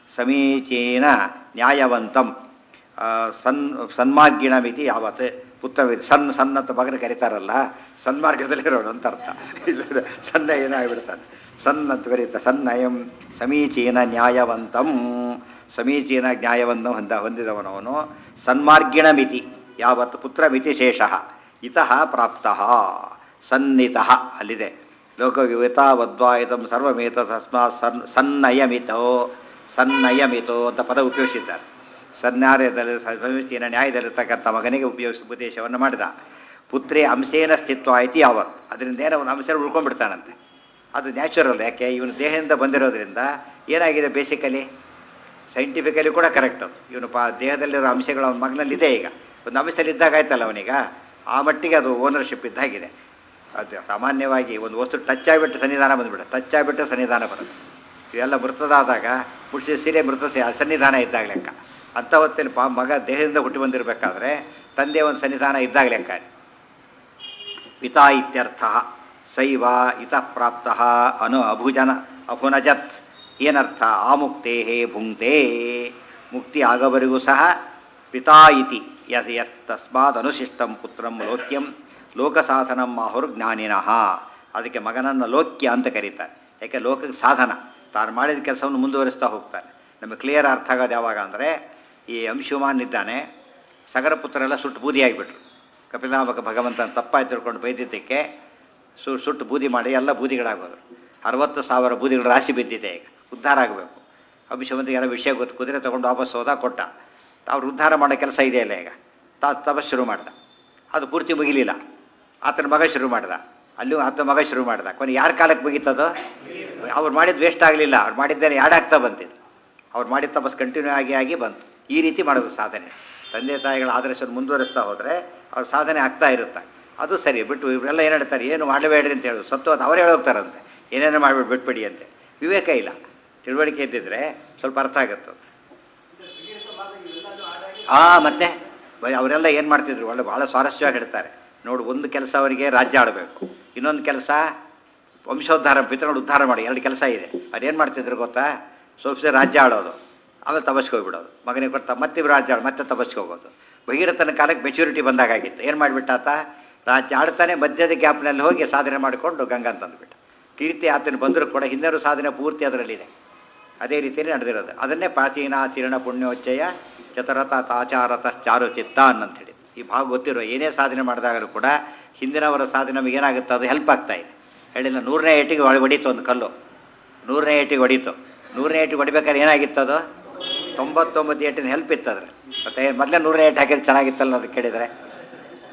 ಸಮೀಚೀನ ನ್ಯಾಯವಂತಂ ಆ, ಸನ್ ಸನ್ಮಾರ್ಗಿಣಮಿತಿ ಯಾವತ್ ಪುತ್ರವಿದ್ ಸಣ್ಣ ಸಣ್ಣ ಅಂತ ಮಗನ ಕರೀತಾರಲ್ಲ ಸನ್ಮಾರ್ಗದಲ್ಲಿರೋನು ಅಂತ ಅರ್ಥ ಇಲ್ಲ ಸಣ್ಣ ಏನಾಗ್ಬಿಡ್ತಾನೆ ಸಣ್ಣ ಅಂತ ಕರೀತಾ ಸನ್ನಯಂ ಸಮೀಚೀನ ನ್ಯಾಯವಂತಂ ಸಮೀಚೀನ ನ್ಯಾಯವನ್ನು ಹೊಂದ ಹೊಂದಿದವನವನು ಸನ್ಮಾರ್ಗಿಣಮಿತಿ ಯಾವತ್ ಪುತ್ರಮಿತಿ ಶೇಷಃ ಇತಃ ಪ್ರಾಪ್ತಃ ಸನ್ನಿತಃ ಅಲ್ಲಿದೆ ಲೋಕವಿವತಾವದ್ವಾಯುಧಂ ಸರ್ವಮೇತ ತಸ್ಮಾತ್ ಸನ್ ಸನ್ನಯಮಿತೋ ಸನ್ನಯಮಿತೋ ಅಂತ ಪದ ಉಪಯೋಗಿಸಿದ್ದಾರೆ ಸನ್ಯಾಯದಲ್ಲಿ ಸಮೀಚೀನ ನ್ಯಾಯದಲ್ಲಿರ್ತಕ್ಕಂಥ ಮಗನಿಗೆ ಉಪಯೋಗಿಸಿ ಉಪದೇಶವನ್ನು ಮಾಡಿದ ಪುತ್ರಿ ಅಂಶೇನ ಸ್ಥಿತ್ವ ಆಯ್ತು ಯಾವತ್ ಅದರಿಂದ ಏನೋ ಒಂದು ಅಂಶ ಉಳ್ಕೊಂಡ್ಬಿಡ್ತಾನಂತೆ ಅದು ನ್ಯಾಚುರಲ್ ಯಾಕೆ ಇವನು ದೇಹದಿಂದ ಬಂದಿರೋದ್ರಿಂದ ಏನಾಗಿದೆ ಬೇಸಿಕಲಿ ಸೈಂಟಿಫಿಕಲಿ ಕೂಡ ಕರೆಕ್ಟ್ ಅದು ಇವನು ಪಾ ದೇಹದಲ್ಲಿರೋ ಅಂಶಗಳು ಅವನ ಮಗನಲ್ಲಿ ಇದೆ ಈಗ ಒಂದು ಅಂಶದಲ್ಲಿ ಇದ್ದಾಗ ಆಯ್ತಲ್ಲ ಅವನೀಗ ಆ ಮಟ್ಟಿಗೆ ಅದು ಓನರ್ಶಿಪ್ ಇದ್ದಾಗಿದೆ ಅದು ಸಾಮಾನ್ಯವಾಗಿ ಒಂದು ವಸ್ತು ಟಚ್ ಆಗಿಬಿಟ್ಟು ಸನ್ನಿಧಾನ ಬಂದುಬಿಡುತ್ತೆ ಟಚ್ ಆಗಿಬಿಟ್ಟು ಸನ್ನಿಧಾನ ಬರುತ್ತೆ ಇವೆಲ್ಲ ಮೃತದಾದಾಗ ಮುಡಿಸಿದ ಸೀರೆ ಮೃತ ಸಿ- ಸನ್ನಿಧಾನ ಇದ್ದಾಗ ಲೆಕ್ಕ ಅಂಥ ಹೊತ್ತಲ್ಲಿ ಪಾ ಮಗ ದೇಹದಿಂದ ಹುಟ್ಟಿ ಬಂದಿರಬೇಕಾದ್ರೆ ತಂದೆ ಒಂದು ಸನ್ನಿಧಾನ ಇದ್ದಾಗ ಲೆಕ್ಕ ಅದು. ಪಿತಾ ಇತ್ಯರ್ಥ ಸೈವ ಇತಃ ಪ್ರಾಪ್ತ ಅನು ಅಭುಜನ ಅಭುನಜತ್ ಏನರ್ಥ ಆಮುಕ್ತೇ ಭುಂಕ್ತೆ ಮುಕ್ತಿ ಆಗೋವರೆಗೂ ಸಹ ಪಿತಾ ಇತಿ ಯತ್ ಯತ್ ತಸ್ಮಾದ್ ಅನುಶಿಷ್ಟಂ ಪುತ್ರಂ ಲೋಕ್ಯಂ ಲೋಕಸಾಧನಂ ಆಹುರ್ ಜ್ಞಾನಿನಃ ಅದಕ್ಕೆ ಮಗನನ್ನು ಲೋಕ್ಯ ಅಂತ ಕರೀತಾರೆ ಯಾಕೆ ಲೋಕಕ್ಕೆ ಸಾಧನ ತಾನು ಮಾಡಿದ ಕೆಲಸವನ್ನು ಮುಂದುವರಿಸ್ತಾ ಹೋಗ್ತಾನೆ ನಮಗೆ ಕ್ಲಿಯರ್ ಅರ್ಥ ಆಗೋದು ಯಾವಾಗ ಅಂದರೆ ಈ ಅಂಶುಮಾನ್ ಇದ್ದಾನೆ ಸಗರ ಪುತ್ರರೆಲ್ಲ ಸುಟ್ಟು ಬೂದಿಯಾಗಿಬಿಟ್ರು ಕಪಿಲಾಮಕ ಭಗವಂತನ ತಪ್ಪಾಗಿ ತಿಳ್ಕೊಂಡು ಬೈದಿದ್ದಕ್ಕೆ ಸು ಸುಟ್ಟು ಬೂದಿ ಮಾಡಿ ಎಲ್ಲ ಬೂದಿಗಳಾಗೋದು ಅರವತ್ತು ಸಾವಿರ ಬೂದಿಗಳು ರಾಶಿ ಬಿದ್ದಿದೆ ಈಗ ಉದ್ಧಾರ ಆಗಬೇಕು ಅಭಿಷವಂತಿಗೆ ಎಲ್ಲ ವಿಷಯ ಗೊತ್ತು ಕುದುರೆ ತೊಗೊಂಡು ವಾಪಸ್ ಹೋದ ಕೊಟ್ಟ ಅವ್ರು ಉದ್ಧಾರ ಮಾಡೋ ಕೆಲಸ ಇದೆಯಲ್ಲ ಈಗ ತಾ ತಪಸ್ ಶುರು ಮಾಡ್ದ ಅದು ಪೂರ್ತಿ ಮುಗಿಲಿಲ್ಲ ಆತನ ಮಗ ಶುರು ಮಾಡ್ದ ಅಲ್ಲೂ ಆತನ ಮಗ ಶುರು ಮಾಡ್ದ ಕೊನೆ ಯಾರ ಕಾಲಕ್ಕೆ ಮುಗೀತದು ಅವ್ರು ಮಾಡಿದ್ದು ವೇಸ್ಟ್ ಆಗಲಿಲ್ಲ ಅವ್ರು ಮಾಡಿದ್ದೇನೆ ಯಾಡಾಗ್ತಾ ಬಂತಿದ್ದು ಅವ್ರು ಮಾಡಿದ ತಪಸ್ ಕಂಟಿನ್ಯೂ ಆಗಿ ಆಗಿ ಬಂತು ಈ ರೀತಿ ಮಾಡೋದು ಸಾಧನೆ ತಂದೆ ತಾಯಿಗಳ ಆದರ್ಶವನ್ನು ಮುಂದುವರಿಸ್ತಾ ಹೋದರೆ ಅವ್ರ ಸಾಧನೆ ಆಗ್ತಾ ಇರುತ್ತೆ ಅದು ಸರಿ ಬಿಟ್ಟು ಇವರೆಲ್ಲ ಏನು ಹೇಳ್ತಾರೆ ಏನು ಮಾಡಬೇಡ್ರಿ ಅಂತ ಹೇಳೋದು ಸತ್ತು ಅದು ಅವರೇ ಹೇಳೋಗ್ತಾರಂತೆ ಏನೇನು ಮಾಡಿಬಿಟ್ಟು ಬಿಟ್ಬಿಡಿ ಅಂತೆ ವಿವೇಕ ಇಲ್ಲ ತಿಳುವಳಿಕೆ ಇದ್ದಿದ್ರೆ ಸ್ವಲ್ಪ ಅರ್ಥ ಆಗುತ್ತೆ ಆ ಮತ್ತೆ ಬ- ಅವರೆಲ್ಲ ಏನು ಮಾಡ್ತಿದ್ರು ಒಳ್ಳೆ ಭಾಳ ಸ್ವಾರಸ್ಯವಾಗಿ ಹೇಳ್ತಾರೆ ನೋಡು ಒಂದು ಕೆಲಸ ಅವರಿಗೆ ರಾಜ್ಯ ಆಡಬೇಕು ಇನ್ನೊಂದು ಕೆಲಸ ವಂಶೋದ್ಧಾರ ಪಿತೃಗಳು ಉದ್ಧಾರ ಮಾಡಿ ಎರಡು ಕೆಲಸ ಇದೆ ಅವ್ರು ಏನು ಮಾಡ್ತಿದ್ರು ಗೊತ್ತಾ ಸೋಪ್ಸೆ ರಾಜ್ಯ ಆಡೋದು ಆಮೇಲೆ ತಪಸ್ಗೆ ಹೋಗ್ಬಿಡೋದು ಮಗನಿಗೆ ಕೊಡ್ತಾ ಮತ್ತೆ ಇವ್ರು ರಾಜ್ಯ ಆಡ್- ಮತ್ತೆ ತಪಸ್ಗೆ ಹೋಗೋದು ಭಗೀರಥನ ಕಾಲಕ್ಕೆ ಮೆಚುರಿಟಿ ಬಂದಾಗಿತ್ತು ಏನು ಮಾಡಿಬಿಟ್ಟಾತ ರಾಜ್ಯ ಆಡ್ತಾನೆ ಮಧ್ಯದ ಗ್ಯಾಪ್ನಲ್ಲಿ ಹೋಗಿ ಸಾಧನೆ ಮಾಡಿಕೊಂಡು ಗಂಗಾ ತಂದುಬಿಟ್ಟ ಕೀರ್ತಿ ಆತನ ಬಂದರೂ ಕೂಡ ಹಿಂದಿನ ಸಾಧನೆ ಪೂರ್ತಿ ಅದರಲ್ಲಿದೆ ಅದೇ ರೀತಿಯಲ್ಲಿ ನಡೆದಿರೋದು ಅದನ್ನೇ ಪ್ರಾಚೀನಾಚರಣ ಪುಣ್ಯೋಚ್ಚಯ ಚತುರತ ತಾಚಾರತಶ್ಚಾರು ಚಿತ್ತಾನ್ ಅಂತ ಹೇಳಿ ಈ ಭಾಗ ಗೊತ್ತಿರೋ ಏನೇ ಸಾಧನೆ ಮಾಡಿದಾಗಲೂ ಕೂಡ ಹಿಂದಿನವರ ಸಾಧನೆ ನಮಗೆ ಏನಾಗುತ್ತೆ ಅದು ಹೆಲ್ಪ್ ಆಗ್ತಾ ಇದೆ ಹೇಳಿಲ್ಲ ನೂರನೇ ಏಟಿಗೆ ಹೊಡಿ- ಹೊಡೀತು ಒಂದು ಕಲ್ಲು ನೂರನೇ ಏಟಿಗೆ ಹೊಡೀತು ನೂರನೇ ಏಟಿಗೆ ಹೊಡಿಬೇಕಾದ್ರೆ ಏನಾಗಿತ್ತು ಅದು ತೊಂಬತ್ತೊಂಬತ್ತು ಏಟಿನ ಹೆಲ್ಪ್ ಇತ್ತು ಅದ್ರ ಮತ್ತೆ ಮೊದಲೇ ನೂರನೇ ಏಟ್ ಹಾಕಿದ್ರೆ ಚೆನ್ನಾಗಿತ್ತಲ್ಲ ಅದು ಕೇಳಿದರೆ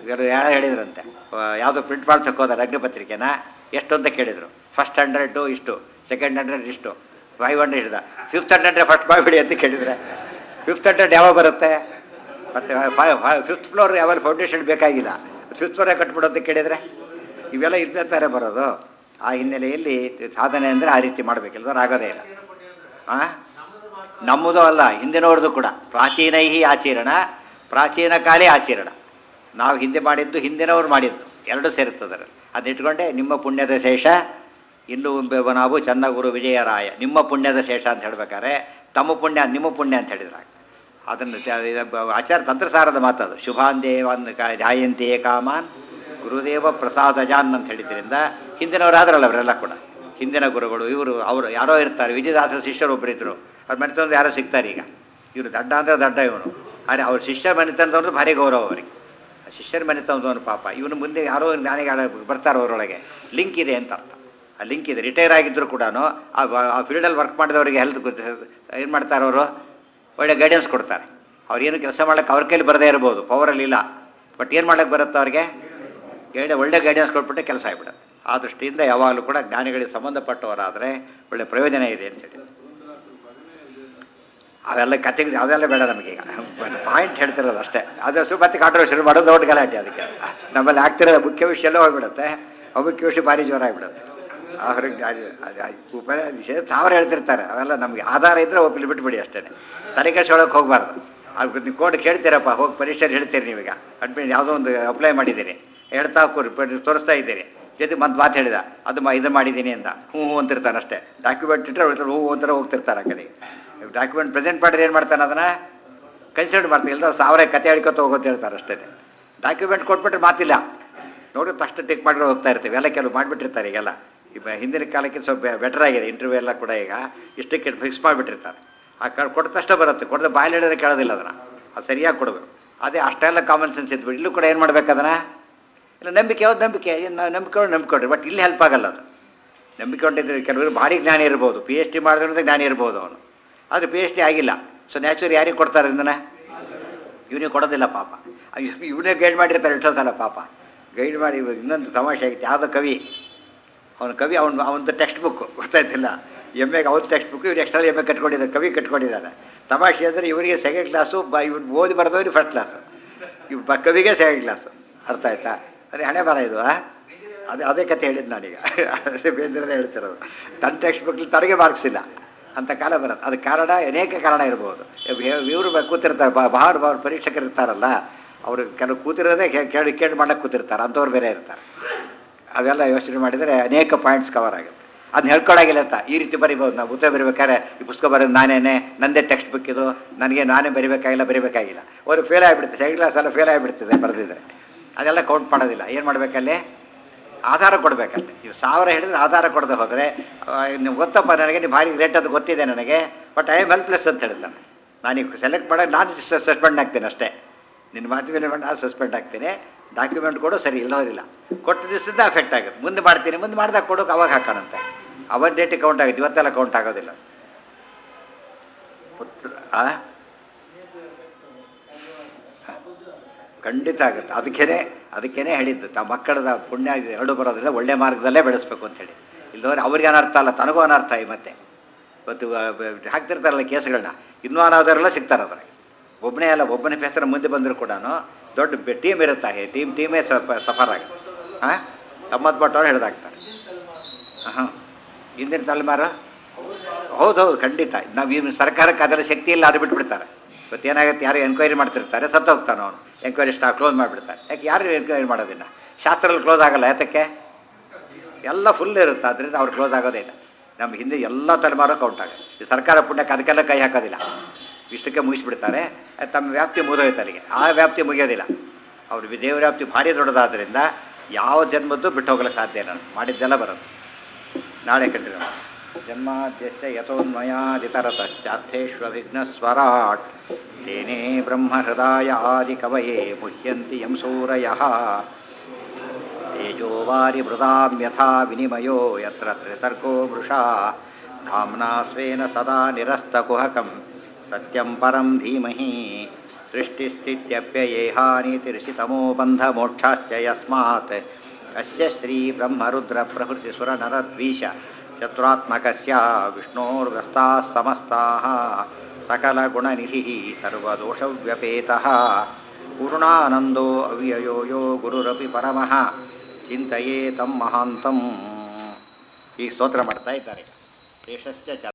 ಇವರು ಯಾರು ಹೇಳಿದ್ರಂತೆ ಯಾವುದೋ ಪ್ರಿಂಟ್ ಮಾಡ್ಸಕ್ಕೆ ಹೋದಾರೆ ಅಗ್ನಿಪತ್ರಿಕೆನ ಎಷ್ಟು ಅಂತ ಕೇಳಿದರು ಫಸ್ಟ್ ಹಂಡ್ರೆಡು ಇಷ್ಟು ಸೆಕೆಂಡ್ ಹಂಡ್ರೆಡ್ ಇಷ್ಟು ಫೈವ್ ಹಂಡ್ರೆಡ್ ಇಡ್ದ ಫಿಫ್ತ್ ಹಂಡ್ರೆಡ್ ಫಸ್ಟ್ ಮಾಡಿಬಿಡಿ ಅಂತ ಕೇಳಿದರೆ ಫಿಫ್ತ್ ಹಂಡ್ರೆಡ್ ಯಾವಾಗ ಬರುತ್ತೆ ಮತ್ತು ಫಿಫ್ತ್ ಫ್ಲೋರ್ ಯಾವಾಗ ಫೌಂಡೇಶನ್ ಬೇಕಾಗಿಲ್ಲ ಫಿಫ್ತ್ ಫ್ಲೋರೇ ಕಟ್ಬಿಡು ಅಂತ ಕೇಳಿದರೆ ಇವೆಲ್ಲ ಇದ್ದಂತಾರೆ ಬರೋದು ಆ ಹಿನ್ನೆಲೆಯಲ್ಲಿ ಸಾಧನೆ ಅಂದರೆ ಆ ರೀತಿ ಮಾಡಬೇಕಿಲ್ದವ್ರು ಆಗೋದೇ ಇಲ್ಲ ಆ ನಮ್ಮದು ಅಲ್ಲ ಹಿಂದಿನವ್ರದ್ದು ಕೂಡ ಪ್ರಾಚೀನೈಹಿ ಆಚರಣ ಪ್ರಾಚೀನ ಕಾಲೇ ಆಚರಣ ನಾವು ಹಿಂದೆ ಮಾಡಿದ್ದು ಹಿಂದಿನವ್ರು ಮಾಡಿದ್ದು ಎರಡು ಸೇರುತ್ತದೆ ಅದರಲ್ಲಿ ಅದನ್ನ ಇಟ್ಕೊಂಡೆ ನಿಮ್ಮ ಪುಣ್ಯದ ಶೇಷ ಇನ್ನು ಒಬ್ಬ ನಾವು ಚನ್ನಗುರು ವಿಜಯರಾಯ ನಿಮ್ಮ ಪುಣ್ಯದ ಶೇಷ ಅಂತ ಹೇಳ್ಬೇಕಾದ್ರೆ ತಮ್ಮ ಪುಣ್ಯ ನಿಮ್ಮ ಪುಣ್ಯ ಅಂತ ಹೇಳಿದ್ರೆ ಅದನ್ನು ತ- ಇದು ಬ- ಆಚಾರ ತಂತ್ರಸಾರದ ಮಾತದು ಶುಭಾನ್ ದೇವನ್ ಕ- ಧ್ಯಾಯಂತೆಯೇ ಕಾಮಾನ್ ಗುರುದೇವ ಪ್ರಸಾದ ಜಾನ್ ಅಂತ ಹೇಳಿದ್ರಿಂದ ಹಿಂದಿನವರಾದ್ರಲ್ಲ ಅವರೆಲ್ಲ ಕೂಡ ಹಿಂದಿನ ಗುರುಗಳು ಇವರು ಅವರು ಯಾರೋ ಇರ್ತಾರೆ ವಿಜಯದಾಸ ಶಿಷ್ಯರು ಒಬ್ಬರು ಇದ್ರು ಅವ್ರ ಮನೆತನದ ಯಾರೋ ಸಿಗ್ತಾರೆ ಈಗ ಇವರು ದಡ್ಡ ಅಂದರೆ ದಡ್ಡ ಇವನು ಆದರೆ ಅವ್ರ ಶಿಷ್ಯ ಮನೆತನದವ್ರು ಭಾರಿ ಗೌರವ ಅವರಿಗೆ ಆ ಶಿಷ್ಯರ ಮನೆತನದವನು ಪಾಪ ಇವನು ಮುಂದೆ ಯಾರೋ ಜ್ಞಾನಿಗಳ ಬರ್ತಾರೆ ಅವರೊಳಗೆ ಲಿಂಕ್ ಇದೆ ಅಂತ ಅರ್ಥ ಆ ಲಿಂಕ್ ಇದೆ ರಿಟೈರ್ ಆಗಿದ್ರು ಕೂಡ ಆ ಫೀಲ್ಡಲ್ಲಿ ವರ್ಕ್ ಮಾಡಿದವರಿಗೆ ಹೆಲ್ತ್ ಏನು ಮಾಡ್ತಾರೆ ಅವರು ಒಳ್ಳೆ ಗೈಡೆನ್ಸ್ ಕೊಡ್ತಾರೆ ಅವ್ರು ಏನು ಕೆಲಸ ಮಾಡೋಕ್ಕೆ ಅವ್ರ ಕೈಲಿ ಬರದೇ ಇರ್ಬೋದು ಪವರಲ್ಲಿ ಇಲ್ಲ ಬಟ್ ಏನು ಮಾಡೋಕ್ಕೆ ಬರುತ್ತೆ ಅವ್ರಿಗೆ ಗೈಡೆ ಒಳ್ಳೆ ಗೈಡೆನ್ಸ್ ಕೊಟ್ಬಿಟ್ಟು ಕೆಲಸ ಆಗಿಬಿಡುತ್ತೆ ಆ ದೃಷ್ಟಿಯಿಂದ ಯಾವಾಗಲೂ ಕೂಡ ಜ್ಞಾನಿಗಳಿಗೆ ಸಂಬಂಧಪಟ್ಟವರಾದರೆ ಒಳ್ಳೆ ಪ್ರಯೋಜನ ಇದೆ ಅಂತೇಳಿ ಅವೆಲ್ಲ ಕತೆಗಳು ಅವೆಲ್ಲ ಬೇಡ ನಮಗೀಗ ಪಾಯಿಂಟ್ ಹೇಳ್ತಿರೋದು ಅಷ್ಟೇ ಅದು ಸ್ವಲ್ಪ ಮತ್ತೆ ಕಾಂಟ್ರವರ್ಷನ್ ಮಾಡೋದು ದೊಡ್ಡ ಗಲಾಟೆ ಅದಕ್ಕೆ ನಮ್ಮಲ್ಲಿ ಆಗ್ತಿರೋ ಮುಖ್ಯ ವಿಷಯ ಎಲ್ಲ ಹೋಗ್ಬಿಡುತ್ತೆ ಅಮುಖ್ಯ ವಿಷಯ ಭಾರಿ ಜೋರ ಆಗಿಬಿಡುತ್ತೆ ಅವ್ರಿಗೆ ಉಪ ಸಾವಿರ ಹೇಳ್ತಿರ್ತಾರೆ ಅವೆಲ್ಲ ನಮಗೆ ಆಧಾರ ಇದ್ದರೆ ಒಪ್ಪಲಿ ಬಿಟ್ಬಿಡಿ ಅಷ್ಟೇ ತಲೆ ಕೆಡ್ಸ್ಕೊಳಕ್ಕೆ ಹೋಗಬಾರ್ದು ಅದು ನೀವು ಕೋಡ್ ಕೇಳ್ತೀರಪ್ಪ ಹೋಗಿ ಪರೀಕ್ಷೆ ಹೇಳ್ತೀರಿ ನೀವೀಗ ಅಡ್ಮಿಟ್ ಯಾವುದೋ ಒಂದು ಅಪ್ಲೈ ಮಾಡಿದ್ದೀರಿ ಹೇಳ್ತಾ ಕೂರಿ ಪ- ತೋರಿಸ್ತಾ ಇದ್ದೀರಿ ಜೊತೆ ಮತ್ತೆ ಮಾತು ಹೇಳಿದ ಅದು ಮಾ ಇದು ಮಾಡಿದ್ದೀನಿ ಅಂತ ಹ್ಞೂ ಹ್ಞೂ ಅಂತಿರ್ತಾನೆ ಅಷ್ಟೇ ಡಾಕ್ಯುಮೆಂಟ್ ಇಟ್ಟರೆ ಹ್ಞೂ ಅಂತಾರೆ ಹೋಗ್ತಿರ್ತಾರೆ ಆ ಕಡೆಗೆ ಡಾಕ್ಯುಮೆಂಟ್ ಪ್ರೆಸೆಂಟ್ ಮಾಡಿದ್ರೆ ಏನು ಮಾಡ್ತಾನೆ ಅದನ್ನು ಕನ್ಸಿಡರ್ ಮಾಡ್ತಾರೆ ಇಲ್ಲ ಸಾವಿರ ಕತೆ ಹೇಳ್ಕೊತ ಹೋಗೋದು ಹೇಳ್ತಾರೆ ಅಷ್ಟೇ ಡಾಕ್ಯುಮೆಂಟ್ ಕೊಟ್ಬಿಟ್ರೆ ಮಾತಿಲ್ಲ ನೋಡಿ ತಕ್ಷಣ ಟಿಕ್ ಮಾಡಿ ಹೋಗ್ತಾ ಇರ್ತೀವಿ ಎಲ್ಲ ಕೆಲವು ಮಾಡಿಬಿಟ್ಟಿರ್ತಾರೆ ಈಗೆಲ್ಲ ಈಗ ಹಿಂದಿನ ಕಾಲಕ್ಕೆ ಸ್ವಲ್ಪ ಬೆಟರ್ ಆಗಿದೆ ಇಂಟರ್ವ್ಯೂ ಎಲ್ಲ ಕೂಡ ಈಗ ಇಷ್ಟಕ್ಕೆ ಫಿಕ್ಸ್ ಮಾಡಿಬಿಟ್ಟಿರ್ತಾರೆ ಆ ಕ ಕೊಟ್ಟ ತಕ್ಷಣ ಬರುತ್ತೆ ಕೊಡದ ಬಾಯಲ್ಲಿ ಹೇಳಿದ್ರೆ ಕೇಳೋದಿಲ್ಲ ಅದನ್ನು ಅದು ಸರಿಯಾಗಿ ಕೊಡಬೇಕು ಅದೇ ಅಷ್ಟೆಲ್ಲ ಕಾಮನ್ ಸೆನ್ಸ್ ಇದ್ಬಿಟ್ಟು ಇಲ್ಲೂ ಕೂಡ ಏನು ಮಾಡ್ಬೇಕು ಅದನ್ನು ಇಲ್ಲ ನಂಬಿಕೆ ಯಾವ್ದು ನಂಬಿಕೆ ಏನು ನಾವು ನಂಬಿಕೆ ನಂಬಿಕೊಂಡ್ರಿ ಬಟ್ ಇಲ್ಲಿ ಹೆಲ್ಪ್ ಆಗಲ್ಲ ಅದು ನಂಬಿಕೆ ಹೊಂಟಿದ್ರೆ ಕೆಲವರು ಭಾರಿ ಜ್ಞಾನಿ ಇರ್ಬೋದು ಪಿ ಎಚ್ ಡಿ ಮಾಡಿದ್ರೆ ಜ್ಞಾನಿ ಇರ್ಬೋದು ಅವನು ಆದರೆ ಪಿ ಎಚ್ ಡಿ ಆಗಿಲ್ಲ ಸೊ ನ್ಯಾಚುರಲ್ ಯಾರಿಗೆ ಕೊಡ್ತಾರೆ ಇದನ್ನ ಇವನಿಗೆ ಕೊಡೋದಿಲ್ಲ ಪಾಪ ಇವನೇ ಗೈಡ್ ಮಾಡಿರ್ತಾರೆ ಎಷ್ಟೋ ಸಲ ಪಾಪ ಗೈಡ್ ಮಾಡಿ ಇವಾಗ ಇನ್ನೊಂದು ತಮಾಷೆ ಆಗಿತ್ತು ಯಾವುದೋ ಕವಿ ಅವನ ಕವಿ ಅವನು ಅವನದು ಟೆಕ್ಸ್ಟ್ ಬುಕ್ ಗೊತ್ತಾಯ್ತಿಲ್ಲ ಎಮ್ ಎಗೆ ಅವ್ರ ಟೆಕ್ಸ್ಟ್ ಬುಕ್ ಇವ್ರು ಎಕ್ಸ್ಟ್ರಾ ಎಮ್ ಎ ಕಟ್ಕೊಂಡಿದ್ದಾರೆ ಕವಿ ಕಟ್ಕೊಂಡಿದ್ದಾರೆ ತಮಾಷೆ ಅಂದರೆ ಇವರಿಗೆ ಸೆಕೆಂಡ್ ಕ್ಲಾಸು ಬ ಇವ್ರು ಓದಿ ಬರೆದವ್ರಿಗೆ ಫಸ್ಟ್ ಕ್ಲಾಸು ಇವ್ ಬ ಕವಿಗೆ ಸೆಕೆಂಡ್ ಕ್ಲಾಸು ಅರ್ಥ ಆಯ್ತಾ ಅದೇ ಹಣೆ ಬರ ಇದು ಆ? ಅದೇ ಅದೇ ಕತೆ ಹೇಳಿದ್ದು ನಾನೀಗ ಅದೇ ಬೇಂದ್ರದೇ ಹೇಳ್ತಿರೋದು ತನ್ನ ಟೆಕ್ಸ್ಟ್ ಬುಕ್ ತನಗೆ ಮಾರ್ಕ್ಸ್ ಇಲ್ಲ ಅಂತ ಕಾಲ ಬರುತ್ತೆ ಅದಕ್ಕೆ ಕಾರಣ ಅನೇಕ ಕಾರಣ ಇರ್ಬೋದು ಇವರು ಕೂತಿರ್ತಾರೆ ಬಾ ಬಹಳ ಬಹಳ ಪರೀಕ್ಷಕರು ಇರ್ತಾರಲ್ಲ ಅವರು ಕೆಲವು ಕೂತಿರೋದೇ ಕೇ- ಕೇಳಿ ಕೇಳಿ ಮಾಡಕ್ಕೆ ಕೂತಿರ್ತಾರೆ ಅಂಥವ್ರು ಬೇರೆ ಇರ್ತಾರೆ ಅವೆಲ್ಲ ಯೋಚನೆ ಮಾಡಿದರೆ ಅನೇಕ ಪಾಯಿಂಟ್ಸ್ ಕವರ್ ಆಗುತ್ತೆ ಅದನ್ನ ಹೇಳ್ಕೊಳಾಗಿಲ್ಲ ಅಂತ ಈ ರೀತಿ ಬರಿಬೋದು ನಾವು ಉತ್ತರ ಬರಿಬೇಕಾದ್ರೆ ಈ ಪುಸ್ತಕ ಬರೋದು ನಾನೇನೆ ನಂದೇ ಟೆಕ್ಸ್ಟ್ ಬುಕ್ ಇದು ನನಗೆ ನಾನೇ ಬರಿಬೇಕಾಗಿಲ್ಲ ಬರಿಬೇಕಾಗಿಲ್ಲ ಅವ್ರಿಗೆ ಫೇಲ್ ಆಗಿಬಿಡುತ್ತೆ ಸೆಕೆಂಡ್ ಕ್ಲಾಸ್ ಎಲ್ಲ ಫೇಲ್ ಆಗಿಬಿಡ್ತಿದೆ ಬರೆದಿದ್ರೆ ಅದೆಲ್ಲ ಕೌಂಟ್ ಮಾಡೋದಿಲ್ಲ ಏನು ಮಾಡಬೇಕಲ್ಲಿ ಆಧಾರ ಕೊಡಬೇಕಲ್ಲಿ ನೀವು ಸಾವಿರ ಹೇಳಿದ್ರೆ ಆಧಾರ ಕೊಡದೆ ಹೋದರೆ ನೀವು ಗೊತ್ತಪ್ಪ ನನಗೆ ನೀವು ಭಾರಿ ರೇಟ್ ಅದು ಗೊತ್ತಿದೆ ನನಗೆ ಬಟ್ ಐ ಆಮ್ ಹೆಲ್ಪ್ಲೆಸ್ ಅಂತ ಹೇಳ್ತಾನೆ ನಾನೀಗ ಸೆಲೆಕ್ಟ್ ಮಾಡೋದು ನಾನು ಸಸ್ಪೆಂಡ್ ಆಗ್ತೇನೆ ಅಷ್ಟೇ ನಿನ್ನ ಮಾತು ಮೇಲೆ ನಾನು ಸಸ್ಪೆಂಡ್ ಆಗ್ತೇನೆ ಡಾಕ್ಯುಮೆಂಟ್ ಕೊಡು ಸರಿ ಇಲ್ಲವರಿಲ್ಲ ಕೊಟ್ಟ ದಿವಸದಿಂದ ಅಫೆಕ್ಟ್ ಆಗುತ್ತೆ ಮುಂದೆ ಮಾಡ್ತೀನಿ ಮುಂದೆ ಮಾಡಿದಾಗ ಕೊಡೋಕೆ ಅವಾಗ ಹಾಕೋಣಂತೆ ಅವಾಗ ಡೇಟಿಗೆ ಕೌಂಟ್ ಆಗುತ್ತೆ ಇವತ್ತೆಲ್ಲ ಕೌಂಟ್ ಆಗೋದಿಲ್ಲ ಪುತ್ರ ಆ ಖಂಡಿತ ಆಗುತ್ತೆ ಅದಕ್ಕೇನೆ ಅದಕ್ಕೇನೆ ಹೇಳಿದ್ದು ತಾ ಮಕ್ಕಳದ ಪುಣ್ಯ ಇದು ಎರಡು ಬರೋದ್ರಿಂದ ಒಳ್ಳೆ ಮಾರ್ಗದಲ್ಲೇ ಬೆಳೆಸ್ಬೇಕು ಅಂತ ಹೇಳಿ ಇಲ್ಲದವ್ರೆ ಅವ್ರಿಗೆ ಅನರ್ಥ ಅಲ್ಲ ತನಗೂ ಅನರ್ಥ ಈ ಮತ್ತೆ ಇವತ್ತು ಆ, ಬ- ಹಾಕ್ತಿರ್ತಾರಲ್ಲ ಕೇಸ್ಗಳನ್ನ ಇನ್ನೂ ಅನಾದವರೆಲ್ಲ ಸಿಗ್ತಾರೆ ಅದ್ರಾಗ ಒಬ್ಬನೇ ಅಲ್ಲ ಒಬ್ಬನೇ ಹೆಸರು ಮುಂದೆ ಬಂದರೂ ಕೂಡ ದೊಡ್ಡ ಟೀಮ್ ಇರುತ್ತೆ ಟೀಮ್ ಟೀಮೇ ಸಫರ್ ಆಗುತ್ತೆ ಹಾಂ ತಮ್ಮತ್ ಭಟ್ಟವ್ರು ಹಿಡ್ದಾಕ್ತಾರೆ ಹಾಂ ಹಿಂದಿನ ತಲೆಮಾರು ಹೌದು ಹೌದು ಖಂಡಿತ ನಾವು ಈ ಸರ್ಕಾರಕ್ಕೆ ಅದರ ಶಕ್ತಿ ಇಲ್ಲ ಅದು ಬಿಟ್ಬಿಡ್ತಾರೆ ಇವತ್ತು ಏನಾಗುತ್ತೆ ಯಾರು ಎನ್ಕ್ವೈರಿ ಮಾಡ್ತಿರ್ತಾರೆ ಸತ್ತೋಗ್ತಾನೆ ಅವನು ಎಂಕ್ವೈರಿ ಸ್ಟಾ ಕ್ಲೋಸ್ ಮಾಡಿಬಿಡ್ತಾರೆ ಯಾಕೆ ಯಾರು ಎನ್ಕ್ವೈರಿ ಮಾಡೋದಿಲ್ಲ ಶಾಸ್ತ್ರದಲ್ಲಿ ಕ್ಲೋಸ್ ಆಗಲ್ಲ ಯಾತಕ್ಕೆ ಎಲ್ಲ ಫುಲ್ ಇರುತ್ತೆ ಅದರಿಂದ ಅವ್ರು ಕ್ಲೋಸ್ ಆಗೋದೇ ಇಲ್ಲ ನಮ್ಮ ಹಿಂದೆ ಎಲ್ಲ ತಲೆಮಾರು ಕೌಂಟ್ ಆಗುತ್ತೆ ಈ ಸರ್ಕಾರ ಪುಣ್ಯಕ್ಕೆ ಅದಕ್ಕೆಲ್ಲ ಕೈ ಹಾಕೋದಿಲ್ಲ ಇಷ್ಟಕ್ಕೆ ಮುಗಿಸ್ಬಿಡ್ತಾರೆ ಅದು ತಮ್ಮ ವ್ಯಾಪ್ತಿ ಮುಗಿದೋಯ್ತು ಅಲ್ಲಿಗೆ ಆ ವ್ಯಾಪ್ತಿ ಮುಗಿಯೋದಿಲ್ಲ ಅವ್ರ ದೇವ್ರ ವ್ಯಾಪ್ತಿ ಭಾರಿ ದೊಡ್ಡದಾದ್ರಿಂದ ಯಾವ ಜನ್ಮದ್ದು ಬಿಟ್ಟು ಹೋಗಲು ಸಾಧ್ಯ ಇಲ್ಲ ಮಾಡಿದ್ದೆಲ್ಲ ಬರೋದು ನಾಳೆ ಕಂಟಿನ್ಯೂ ಜನ್ಮಾದ್ಯಸ್ಯ ಯಥೋನ್ಮಯಾದಿತರತಶ್ಚಾರ್ಥೇಷ್ವವಿಘ್ನಸ್ವರಾಟ್ ತೇನೇ ಬ್ರಹ್ಮಹೃದಾಯ ಆದಿಕವಯೇ ಮುಹ್ಯಂತಿ ಯಂ ಸೂರಯಃ ತೇಜೋವಾರಿ ಮೃದಾಂ ಯಥಾ ವಿನಿಮಯೋ ಯತ್ರ ತ್ರಿಸರ್ಗೋ ಮೃಷಾ ಧಾಮ್ನಾ ಸ್ವೇನ ಸದಾ ನಿರಸ್ತಕುಹಕಂ ಸತ್ಯಂ ಪರಂ ಧೀಮಹಿ ಸೃಷ್ಟಿಸ್ಥಿತ್ಯಪ್ಯಯೇಹಾನೀತಿರ್ಷಿತಮೋ ಬಂಧಮೋಕ್ಷಾಶ್ಚ ಯಸ್ಮಾತ್ ಅಸ್ಯ ಶ್ರೀ ಬ್ರಹ್ಮರುದ್ರಪ್ರಭೃತಿಸುರನರದ್ವೀಶ ಚತುರಾತ್ಮಕಸ್ಯ ವಿಷ್ಣೋರ್ವ್ಯಸ್ತಾः ಸಮಸ್ತಾः सकलगुणनिधिः सर्वदोषव्यपेतः पूर्णानन्दो अव्ययो यो ಗುರುರಪಿ ಪರಮಃ ಚಿಂತೆಯೇ ತಮ್ಮ ಮಹಾಂತಂ ಈ ಸ್ತೋತ್ರ ಮಾಡ್ತಾ ಇದ್ದಾರೆ ದೇಶಸ್ಯ ಚ